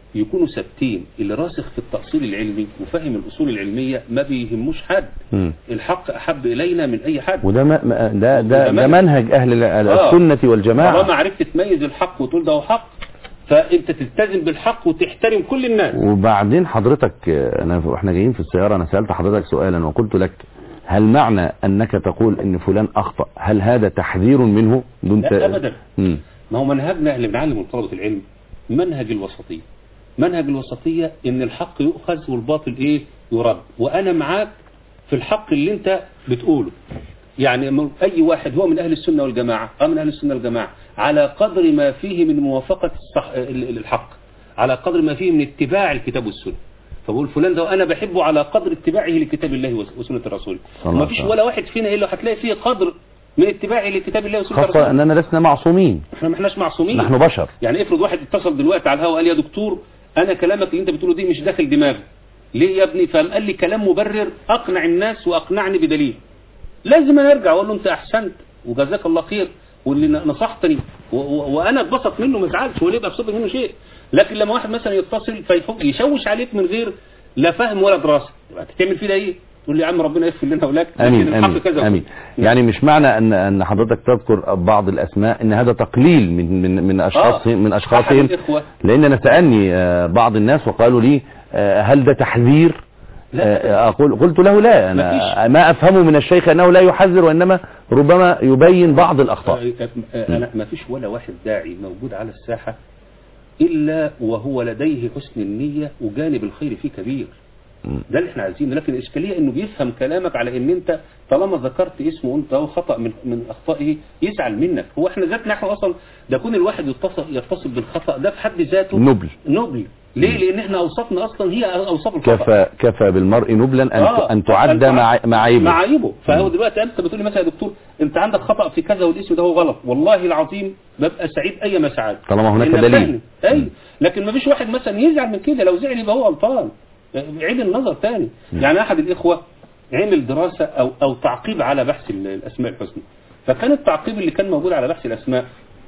[SPEAKER 2] يكونوا ثابتين اللي راسخ في التأصيل العلمي وفاهم الأصول العلمية ما بيهموش حد
[SPEAKER 1] مم.
[SPEAKER 2] الحق أحب إلينا من أي حد
[SPEAKER 1] وده ما ما- ده ده,
[SPEAKER 2] وده
[SPEAKER 1] ده منهج اهل ال-
[SPEAKER 2] آه.
[SPEAKER 1] السنه
[SPEAKER 2] طالما
[SPEAKER 1] والجماعه
[SPEAKER 2] عرفت تميز الحق وتقول ده هو حق فأنت تلتزم بالحق وتحترم كل الناس
[SPEAKER 1] وبعدين حضرتك آه، انا واحنا جايين في السياره انا سالت حضرتك سؤالا وقلت لك هل معنى انك تقول ان فلان اخطا هل هذا تحذير منه دون
[SPEAKER 2] لا
[SPEAKER 1] ت-
[SPEAKER 2] أبدا
[SPEAKER 1] مم.
[SPEAKER 2] ما هو منهجنا اللي بنعلم طلبة العلم منهج الوسطية منهج الوسطية ان الحق يؤخذ والباطل ايه يرد وانا معاك في الحق اللي انت بتقوله يعني م- اي واحد هو من اهل السنة والجماعة اه من اهل السنة والجماعة على قدر ما فيه من موافقة الصح ال- ال- الحق على قدر ما فيه من اتباع الكتاب والسنة فبقول فلان ده انا بحبه على قدر اتباعه لكتاب الله وس- وسنة الرسول
[SPEAKER 1] صلى الله
[SPEAKER 2] وما فيش
[SPEAKER 1] عليه
[SPEAKER 2] ولا واحد فينا الا هتلاقي فيه قدر من اتباعه لكتاب الله وسنة
[SPEAKER 1] خاصه
[SPEAKER 2] الرسول
[SPEAKER 1] اننا لسنا معصومين
[SPEAKER 2] احنا ما احناش معصومين
[SPEAKER 1] نحن بشر
[SPEAKER 2] يعني افرض واحد اتصل دلوقتي على الهواء قال يا دكتور انا كلامك اللي انت بتقوله دي مش داخل دماغي ليه يا ابني فقام قال لي كلام مبرر اقنع الناس واقنعني بدليل لازم انا ارجع اقول له انت احسنت وجزاك الله خير واللي نصحتني و- و- وانا اتبسط منه ما ازعلش ولا يبقى بسبب منه شيء لكن لما واحد مثلا يتصل فيحب يشوش عليك من غير لا فهم ولا دراسه يبقى تعمل فيه ده ايه تقول لي يا عم ربنا يغفر لنا ولك لكن
[SPEAKER 1] امين
[SPEAKER 2] الحق
[SPEAKER 1] امين
[SPEAKER 2] كذا
[SPEAKER 1] امين يعني مش معنى ان ان حضرتك تذكر بعض الاسماء ان هذا تقليل من من من اشخاص
[SPEAKER 2] آه.
[SPEAKER 1] من
[SPEAKER 2] أحد
[SPEAKER 1] اشخاصهم
[SPEAKER 2] الإخوة.
[SPEAKER 1] لان انا سالني آه، بعض الناس وقالوا لي آه، هل ده تحذير
[SPEAKER 2] لا.
[SPEAKER 1] آه، اقول قلت له لا انا
[SPEAKER 2] مفيش.
[SPEAKER 1] ما افهمه من الشيخ انه لا يحذر وانما ربما يبين بعض الاخطاء
[SPEAKER 2] آه، آه، أنا ما فيش ولا واحد داعي موجود على الساحة إلا وهو لديه حسن النية وجانب الخير فيه كبير
[SPEAKER 1] مم.
[SPEAKER 2] ده اللي احنا عايزينه لكن الإشكالية إنه بيفهم كلامك على إن أنت طالما ذكرت اسمه وأنت هو خطأ من من أخطائه يزعل منك هو احنا ذاتنا احنا أصلا ده كون الواحد يتصل يتصل بالخطأ ده في حد ذاته
[SPEAKER 1] نبل
[SPEAKER 2] نبل ليه؟ لأن احنا أوصافنا أصلا هي أوصاف الخطأ
[SPEAKER 1] كفى كفى بالمرء نبلا ان
[SPEAKER 2] آه،
[SPEAKER 1] ان تعد
[SPEAKER 2] أن
[SPEAKER 1] مع معايبه
[SPEAKER 2] معايبه فهو دلوقتي انت بتقول لي مثلا يا دكتور انت عندك خطأ في كذا والاسم ده هو غلط والله العظيم ببقى سعيد اي ما سعاد
[SPEAKER 1] طالما هناك
[SPEAKER 2] لأنك
[SPEAKER 1] دليل.
[SPEAKER 2] فاهم. اي لكن ما فيش واحد مثلا يزعل من كده لو زعل يبقى هو غلطان عيد النظر تاني يعني احد الاخوه عمل دراسه او او تعقيب على بحث ال- الاسماء الحسنى فكان التعقيب اللي كان موجود على بحث الاسماء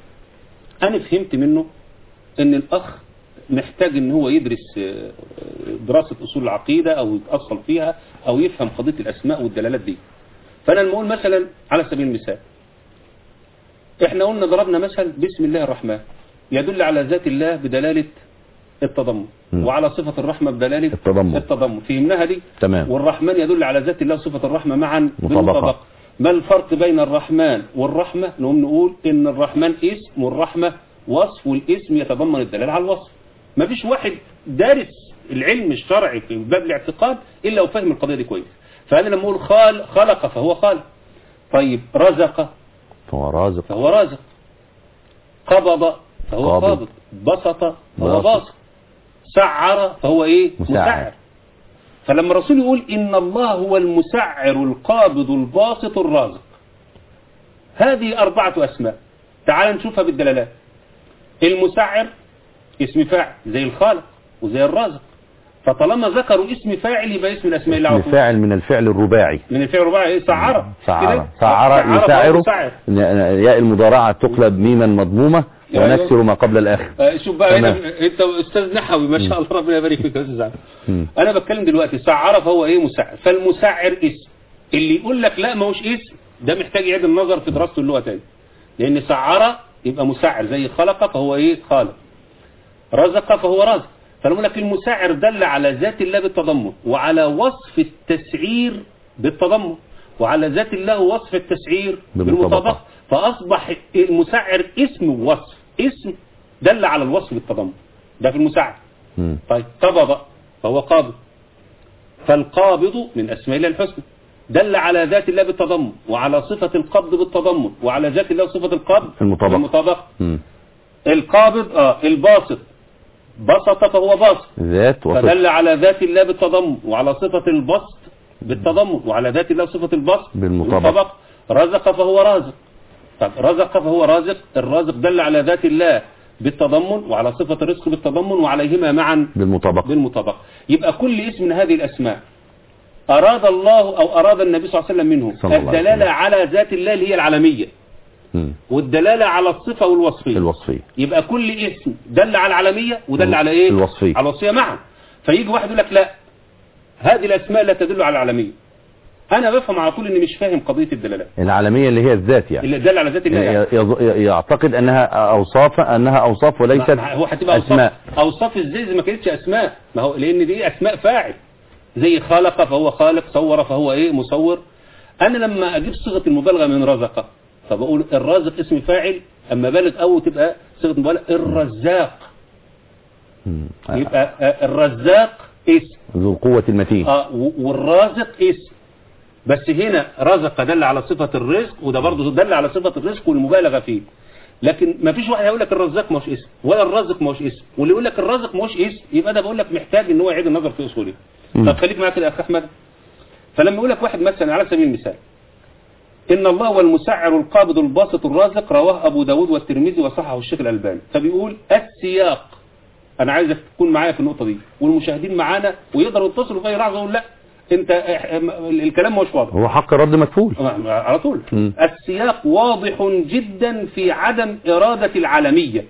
[SPEAKER 2] انا فهمت منه ان الاخ محتاج ان هو يدرس آه، دراسة اصول العقيدة او يتأصل فيها او يفهم قضية الاسماء والدلالات دي فانا لما اقول مثلا على سبيل المثال احنا قلنا ضربنا مثل بسم الله الرحمن يدل على ذات الله بدلالة التضمن
[SPEAKER 1] م.
[SPEAKER 2] وعلى صفة الرحمة بدلالة
[SPEAKER 1] التضمن.
[SPEAKER 2] التضمن فهمناها دي
[SPEAKER 1] تمام.
[SPEAKER 2] والرحمن يدل على ذات الله صفة الرحمة معا
[SPEAKER 1] مطابقة.
[SPEAKER 2] بالمطابقة ما الفرق بين الرحمن والرحمة نقوم نقول ان الرحمن اسم والرحمة وصف والاسم يتضمن الدلالة على الوصف ما فيش واحد دارس العلم الشرعي في باب الاعتقاد الا وفهم القضية دي كويس فانا لما اقول خال خلق فهو خالق طيب رزق
[SPEAKER 1] فهو رازق
[SPEAKER 2] فهو رازق قبض فهو
[SPEAKER 1] قابض.
[SPEAKER 2] قابض بسط فهو
[SPEAKER 1] باسط.
[SPEAKER 2] باسط سعر فهو ايه
[SPEAKER 1] مسعر.
[SPEAKER 2] فلما الرسول يقول ان الله هو المسعر القابض الباسط الرازق هذه أربعة أسماء تعال نشوفها بالدلالات المسعر اسم فاعل زي الخالق وزي الرازق فطالما ذكروا اسم فاعل يبقى اسم الأسماء الله على طول.
[SPEAKER 1] فاعل من الفعل الرباعي
[SPEAKER 2] من الفعل الرباعي ايه سعر
[SPEAKER 1] سعر
[SPEAKER 2] كده؟
[SPEAKER 1] سعر
[SPEAKER 2] فهو
[SPEAKER 1] يسعر
[SPEAKER 2] مسعر.
[SPEAKER 1] ياء المضارعة تقلب ميما مضمومة
[SPEAKER 2] أيوة.
[SPEAKER 1] ونكسر ما قبل الآخر
[SPEAKER 2] آه، شوف بقى هنا
[SPEAKER 1] تمام.
[SPEAKER 2] انت استاذ نحوي ما شاء الله ربنا يبارك فيك يا استاذ عبد.
[SPEAKER 1] مم.
[SPEAKER 2] انا بتكلم دلوقتي سعر فهو ايه مسعر فالمسعر اسم اللي يقول لك لا ما هوش اسم ده محتاج يعيد النظر في دراسته اللغه تاني لان سعر يبقى مسعر زي خلق فهو ايه خالق رزق فهو رازق فنقول لك المسعر دل على ذات الله بالتضمن وعلى وصف التسعير بالتضمن وعلى ذات الله وصف التسعير
[SPEAKER 1] بالمطابقة.
[SPEAKER 2] بالمطابقة فأصبح المسعر اسم ووصف اسم دل على الوصف بالتضمن ده في المسعر
[SPEAKER 1] مم.
[SPEAKER 2] طيب قبض فهو قابض فالقابض من أسماء الله الحسنى دل على ذات الله بالتضمن وعلى صفة القبض بالتضمن وعلى ذات الله صفة القبض
[SPEAKER 1] المطابقة.
[SPEAKER 2] بالمطابقة
[SPEAKER 1] مم.
[SPEAKER 2] القابض اه الباسط بسط فهو باسط
[SPEAKER 1] ذات وصف
[SPEAKER 2] فدل على ذات الله بالتضمن وعلى صفة البسط بالتضمن وعلى ذات الله صفة البسط
[SPEAKER 1] بالمطابقة.
[SPEAKER 2] رزق فهو رازق طب رزق فهو رازق الرازق دل على ذات الله بالتضمن وعلى صفة الرزق بالتضمن وعليهما معا
[SPEAKER 1] بالمطابقة
[SPEAKER 2] بالمطابقة يبقى كل اسم من هذه الأسماء أراد الله أو أراد النبي صلى الله عليه وسلم منه
[SPEAKER 1] صلى الله عليه
[SPEAKER 2] الدلالة
[SPEAKER 1] وسلم.
[SPEAKER 2] على ذات الله اللي هي العالمية
[SPEAKER 1] مم.
[SPEAKER 2] والدلاله على الصفه والوصفيه
[SPEAKER 1] الوصفية
[SPEAKER 2] يبقى كل اسم دل على العالميه ودل على ايه
[SPEAKER 1] الوصفية.
[SPEAKER 2] على الوصفيه معا فيجي واحد يقول لك لا هذه الاسماء لا تدل على العالميه انا بفهم على طول اني مش فاهم قضيه الدلالات
[SPEAKER 1] العالمية اللي هي الذات يعني
[SPEAKER 2] اللي دل على ذات الله يعني.
[SPEAKER 1] ي- يظ- يعتقد انها اوصاف انها اوصاف وليست
[SPEAKER 2] ما هو هتبقى
[SPEAKER 1] اسماء
[SPEAKER 2] اوصاف اوصاف ازاي إذا ما كانتش اسماء ما هو لان دي اسماء فاعل زي خلق فهو خالق صور فهو ايه مصور انا لما اجيب صيغه المبالغه من رزق فبقول الرازق اسم فاعل اما بالغ او تبقى صيغه مبالغه الرزاق
[SPEAKER 1] مم.
[SPEAKER 2] يبقى آه، الرزاق اسم
[SPEAKER 1] ذو القوة المتين
[SPEAKER 2] اه و- والرازق اسم بس هنا رزق دل على صفة الرزق وده برضه دل على صفة الرزق والمبالغة فيه لكن ما فيش واحد هيقول لك الرزاق ماهوش اسم ولا الرازق ماهوش اسم واللي يقول لك الرازق ماهوش اسم يبقى ده بقول لك محتاج ان هو يعيد النظر في اصوله
[SPEAKER 1] مم.
[SPEAKER 2] طب خليك معايا كده يا اخ احمد فلما يقول لك واحد مثلا على سبيل المثال ان الله هو المسعر القابض الباسط الرازق رواه ابو داود والترمذي وصححه الشيخ الالباني فبيقول السياق انا عايزك تكون معايا في النقطه دي والمشاهدين معانا ويقدروا يتصلوا في اي لحظه يقول لا انت إح- الكلام مش واضح
[SPEAKER 1] هو حق الرد مكفول
[SPEAKER 2] على طول
[SPEAKER 1] مم.
[SPEAKER 2] السياق واضح جدا في عدم إرادة العالمية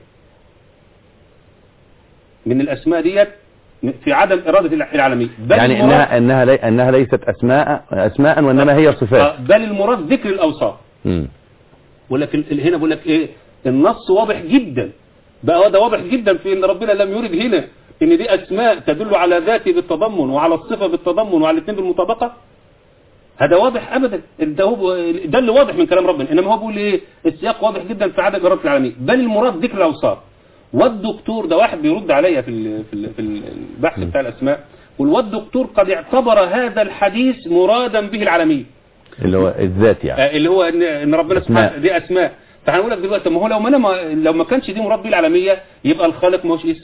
[SPEAKER 2] من الأسماء ديت في عدم إرادة الع- العالمية بل
[SPEAKER 1] يعني
[SPEAKER 2] المراد-
[SPEAKER 1] انها انها لي انها ليست اسماء اسماء وانما هي صفات
[SPEAKER 2] آه، بل المراد ذكر الأوصاف
[SPEAKER 1] مم.
[SPEAKER 2] ولكن ال- هنا بقول لك إيه النص واضح جدا بقى هو ده واضح جدا في ان ربنا لم يرد هنا ان دي اسماء تدل على ذاته بالتضمن وعلى الصفه بالتضمن وعلى الاثنين بالمطابقه هذا واضح ابدا ده هو ده اللي واضح من كلام ربنا انما هو بيقول ايه السياق واضح جدا في عدم اراده العالمين بل المراد ذكر الاوصاف والدكتور ده واحد بيرد عليا في ال- في ال- في البحث بتاع الاسماء يقول والدكتور قد اعتبر هذا الحديث مرادا به العالمين
[SPEAKER 1] اللي هو الذات يعني
[SPEAKER 2] آه، اللي هو ان ان ربنا
[SPEAKER 1] أسماء.
[SPEAKER 2] سبحانه دي اسماء فهنقول لك دلوقتي ما هو لو ما انا ما لو ما كانش دي مراد بيه العالميه يبقى الخالق ما هوش اسم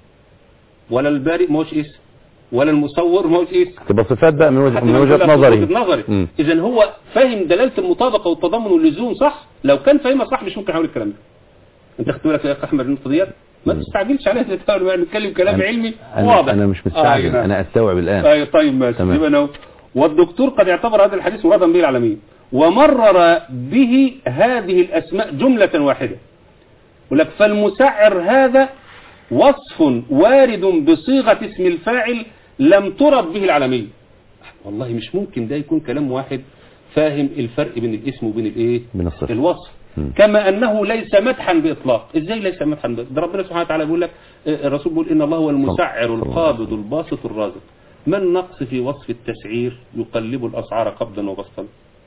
[SPEAKER 2] ولا البارئ ما هوش اسم ولا المصور ما هوش اسم
[SPEAKER 1] تبقى صفات بقى من وجهة, من
[SPEAKER 2] هتبقى
[SPEAKER 1] وجهة
[SPEAKER 2] كلها
[SPEAKER 1] نظري
[SPEAKER 2] من وجهة نظري
[SPEAKER 1] مم.
[SPEAKER 2] اذا هو فاهم دلاله المطابقه والتضامن واللزوم صح لو كان فاهمها صح مش ممكن هقول الكلام ده انت خدت بالك يا اخ احمد النقطه ديت ما تستعجلش عليها تتكلم نتكلم كلام
[SPEAKER 1] أنا-
[SPEAKER 2] علمي
[SPEAKER 1] أنا,
[SPEAKER 2] واضح
[SPEAKER 1] انا مش
[SPEAKER 2] آه،
[SPEAKER 1] مستعجل
[SPEAKER 2] نعم.
[SPEAKER 1] انا استوعب الان
[SPEAKER 2] ايوه طيب ماشي
[SPEAKER 1] تمام.
[SPEAKER 2] يبقى أنا والدكتور قد اعتبر هذا الحديث مرادا به العالمين ومرر به هذه الاسماء جمله واحده يقول لك فالمسعر هذا وصف وارد بصيغه اسم الفاعل لم ترد به العالميه والله مش ممكن ده يكون كلام واحد فاهم الفرق بين الاسم وبين الايه
[SPEAKER 1] من الصفة
[SPEAKER 2] الوصف
[SPEAKER 1] مم.
[SPEAKER 2] كما انه ليس مدحا باطلاق ازاي ليس مدحا بإطلاق؟ ده ربنا سبحانه وتعالى بيقول لك آه، الرسول بيقول ان الله هو المسعر
[SPEAKER 1] الله.
[SPEAKER 2] القابض الباسط الرازق ما النقص في وصف التسعير يقلب الاسعار قبضا وبسطا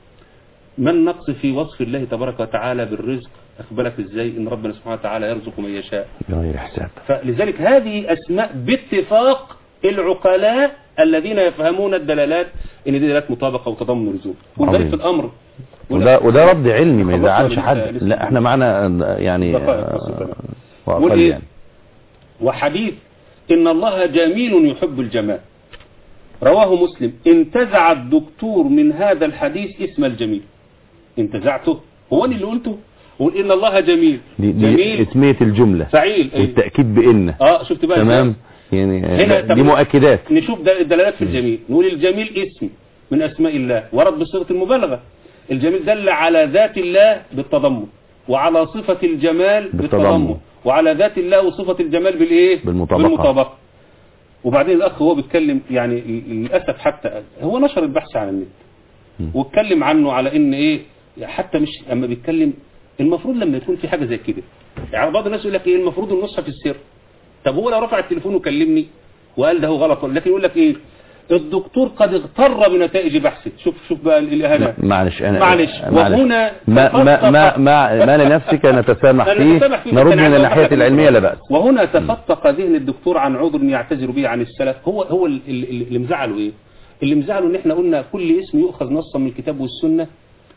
[SPEAKER 2] ما النقص في وصف الله تبارك وتعالى بالرزق اخبرك ازاي ان ربنا سبحانه وتعالى يرزق من يشاء
[SPEAKER 1] بغير حساب
[SPEAKER 2] فلذلك هذه اسماء باتفاق العقلاء الذين يفهمون الدلالات ان دي دلالات مطابقه وتضمن ولزوم
[SPEAKER 1] عظيم.
[SPEAKER 2] وذلك في الامر
[SPEAKER 1] وده وده رد علمي ما
[SPEAKER 2] خلصنا
[SPEAKER 1] يزعلش
[SPEAKER 2] لسه-
[SPEAKER 1] حد
[SPEAKER 2] لسه
[SPEAKER 1] لا احنا معانا آه، يعني
[SPEAKER 2] دقائق بس
[SPEAKER 1] آه،
[SPEAKER 2] كده.
[SPEAKER 1] وأقل
[SPEAKER 2] قول إيه؟
[SPEAKER 1] يعني
[SPEAKER 2] وحديث إن الله جميل يحب الجمال رواه مسلم انتزع الدكتور من هذا الحديث اسم الجميل انتزعته هو أنا اللي قلته قول إن الله جميل
[SPEAKER 1] دي, دي
[SPEAKER 2] جميل
[SPEAKER 1] اسمية الجملة
[SPEAKER 2] فعيل أيوة.
[SPEAKER 1] والتأكيد بإن
[SPEAKER 2] اه شفت بقى
[SPEAKER 1] تمام
[SPEAKER 2] إزاي؟
[SPEAKER 1] يعني
[SPEAKER 2] هنا
[SPEAKER 1] آه،
[SPEAKER 2] طب
[SPEAKER 1] دي مؤكدات
[SPEAKER 2] نشوف ده- الدلالات في الجميل نقول الجميل اسم من أسماء الله ورد بصيغة المبالغة الجميل دل على ذات الله بالتضمن وعلى صفة الجمال
[SPEAKER 1] بالتضمن.
[SPEAKER 2] بالتضمن وعلى ذات الله وصفة الجمال بالإيه
[SPEAKER 1] بالمطابقة.
[SPEAKER 2] بالمطابقة وبعدين الأخ هو بيتكلم يعني للأسف حتى هو نشر البحث عن النت
[SPEAKER 1] مم.
[SPEAKER 2] واتكلم عنه على ان ايه حتى مش اما بيتكلم المفروض لما يكون في حاجه زي كده يعني بعض الناس يقول لك ايه المفروض النصح في السر طب هو لو رفع التليفون وكلمني وقال ده هو غلط لكن يقول لك ايه الدكتور قد اغتر بنتائج بحثه شوف شوف بقى الاهانات
[SPEAKER 1] معلش أنا
[SPEAKER 2] معلش وهنا
[SPEAKER 1] ما ما ما ما, ما لنفسك نتسامح
[SPEAKER 2] لا
[SPEAKER 1] فيه
[SPEAKER 2] نتسامح فيه،
[SPEAKER 1] نرد
[SPEAKER 2] بس أنا
[SPEAKER 1] من
[SPEAKER 2] عايز
[SPEAKER 1] الناحية
[SPEAKER 2] أوضح لك
[SPEAKER 1] العلمية لا بأس
[SPEAKER 2] وهنا تفتق ذهن الدكتور عن عذر يعتذر به عن السلف هو هو ال- ال- اللي مزعله ايه اللي مزعله ان احنا قلنا كل اسم يؤخذ نصا من الكتاب والسنه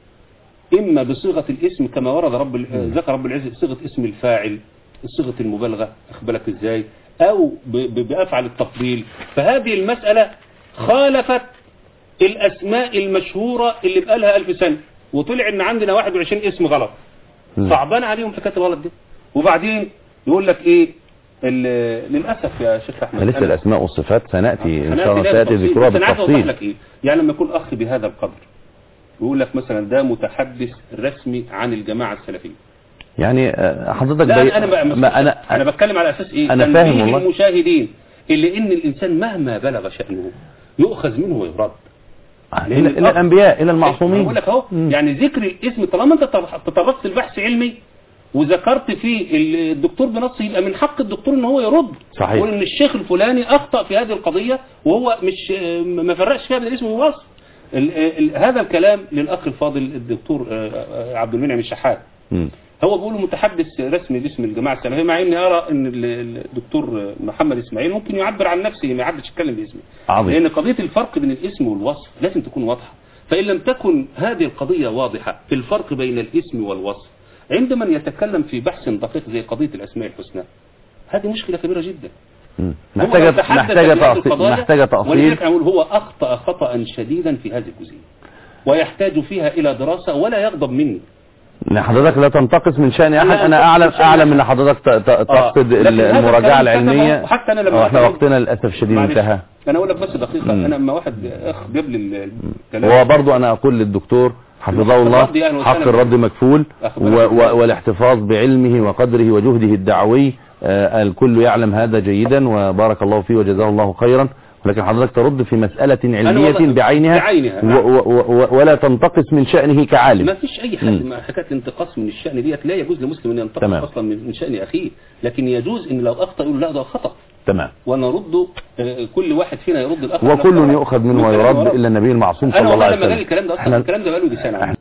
[SPEAKER 2] اما بصيغه الاسم كما ورد رب ال- ذكر رب العزه صيغه اسم الفاعل صيغه المبالغه اخبرك ازاي او ب- ب- بافعل التفضيل فهذه المساله خالفت الاسماء المشهوره اللي بقالها ألف سنه وطلع ان عندنا 21 اسم غلط
[SPEAKER 1] مم.
[SPEAKER 2] صعبان عليهم حكايه الغلط دي وبعدين يقول لك ايه ال- للاسف يا شيخ احمد
[SPEAKER 1] لسه
[SPEAKER 2] أنا-
[SPEAKER 1] الأسماء والصفات سنأتي إن
[SPEAKER 2] هنأتي
[SPEAKER 1] شاء الله
[SPEAKER 2] لها
[SPEAKER 1] سيأتي
[SPEAKER 2] بالتفصيل.
[SPEAKER 1] ذكرها
[SPEAKER 2] بس أنا عايز أوضح
[SPEAKER 1] بالتفصيل
[SPEAKER 2] لك إيه يعني لما يكون أخ بهذا القدر ويقول لك مثلا ده متحدث رسمي عن الجماعه السلفيه
[SPEAKER 1] يعني آه، حضرتك
[SPEAKER 2] لا
[SPEAKER 1] بي...
[SPEAKER 2] انا بقى
[SPEAKER 1] ما انا
[SPEAKER 2] انا بتكلم على اساس ايه
[SPEAKER 1] أنا
[SPEAKER 2] تنبيه
[SPEAKER 1] فاهم والله.
[SPEAKER 2] المشاهدين اللي ان الانسان مهما بلغ شانه يؤخذ منه ويرد
[SPEAKER 1] الى إلى الانبياء الى المعصومين
[SPEAKER 2] بقول لك اهو
[SPEAKER 1] مم.
[SPEAKER 2] يعني ذكر الاسم طالما انت تطرقت لبحث علمي وذكرت فيه الدكتور بنصه يبقى من حق الدكتور ان هو يرد
[SPEAKER 1] صحيح.
[SPEAKER 2] يقول ان الشيخ الفلاني اخطا في هذه القضيه وهو مش ما فرقش فيها بين الاسم والوصف ال- ال- هذا الكلام للاخ الفاضل الدكتور آه، آه، عبد المنعم الشحات
[SPEAKER 1] مم.
[SPEAKER 2] هو بيقول متحدث رسمي باسم الجماعه السلفيه مع اني ارى ان ال- الدكتور محمد اسماعيل ممكن يعبر عن نفسه ما يعبرش يتكلم باسمه
[SPEAKER 1] عظيم.
[SPEAKER 2] لان قضيه الفرق بين الاسم والوصف لازم تكون واضحه فان لم تكن هذه القضيه واضحه في الفرق بين الاسم والوصف عند من يتكلم في بحث دقيق زي قضيه الاسماء الحسنى هذه مشكله كبيره جدا
[SPEAKER 1] مم.
[SPEAKER 2] هو
[SPEAKER 1] محتاجة
[SPEAKER 2] لو تحدث
[SPEAKER 1] محتاجة
[SPEAKER 2] في هذه
[SPEAKER 1] تأصيل
[SPEAKER 2] القضايا
[SPEAKER 1] محتاجة تأصيل
[SPEAKER 2] ولذلك أقول هو أخطأ خطأ شديدا في هذه الجزئية ويحتاج فيها إلى دراسة ولا يغضب مني
[SPEAKER 1] ان حضرتك لا تنتقص من شأن احد
[SPEAKER 2] لا
[SPEAKER 1] انا
[SPEAKER 2] تنتقص
[SPEAKER 1] اعلم
[SPEAKER 2] من شأن
[SPEAKER 1] اعلم
[SPEAKER 2] أحد.
[SPEAKER 1] ان حضرتك ت- ت- تقصد
[SPEAKER 2] لكن
[SPEAKER 1] ال-
[SPEAKER 2] هذا
[SPEAKER 1] المراجعة
[SPEAKER 2] الكلام كان
[SPEAKER 1] العلمية
[SPEAKER 2] حتى أنا لما
[SPEAKER 1] أو احنا
[SPEAKER 2] أتكلم-
[SPEAKER 1] وقتنا للاسف الشديد
[SPEAKER 2] معلش.
[SPEAKER 1] انتهى
[SPEAKER 2] أنا أقول لك بس دقيقة
[SPEAKER 1] مم.
[SPEAKER 2] أنا لما واحد أخ جاب لي الكلام
[SPEAKER 1] هو برضو انا اقول للدكتور حفظه
[SPEAKER 2] حق
[SPEAKER 1] الله
[SPEAKER 2] الرد يعني
[SPEAKER 1] حق
[SPEAKER 2] وسلم.
[SPEAKER 1] الرد مكفول
[SPEAKER 2] أخبر
[SPEAKER 1] و
[SPEAKER 2] الله.
[SPEAKER 1] و والاحتفاظ بعلمه وقدره وجهده الدعوي آه، الكل يعلم هذا جيدا وبارك الله فيه وجزاه الله خيرا ولكن حضرتك ترد في مسألة علمية
[SPEAKER 2] والله-
[SPEAKER 1] بعينها,
[SPEAKER 2] بعينها،
[SPEAKER 1] و
[SPEAKER 2] نعم.
[SPEAKER 1] و و ولا تنتقص من شأنه كعالم
[SPEAKER 2] ما فيش أي حد
[SPEAKER 1] مم.
[SPEAKER 2] مع حكاية الانتقاص من الشأن ديت لا يجوز لمسلم أن ينتقص
[SPEAKER 1] تمام.
[SPEAKER 2] أصلا من من شأن أخيه لكن يجوز أن لو أخطأ يقول لا ده خطأ
[SPEAKER 1] تمام
[SPEAKER 2] ونرد آه، كل واحد فينا يرد الآخر
[SPEAKER 1] وكل
[SPEAKER 2] على
[SPEAKER 1] يؤخذ منه
[SPEAKER 2] من كلام
[SPEAKER 1] ويرد
[SPEAKER 2] ورد.
[SPEAKER 1] إلا النبي المعصوم
[SPEAKER 2] انا
[SPEAKER 1] صلى الله
[SPEAKER 2] والله
[SPEAKER 1] عليه
[SPEAKER 2] لما
[SPEAKER 1] وسلم
[SPEAKER 2] قال الكلام ده اصلا
[SPEAKER 1] احنا
[SPEAKER 2] الكلام ده بقاله يجي سنه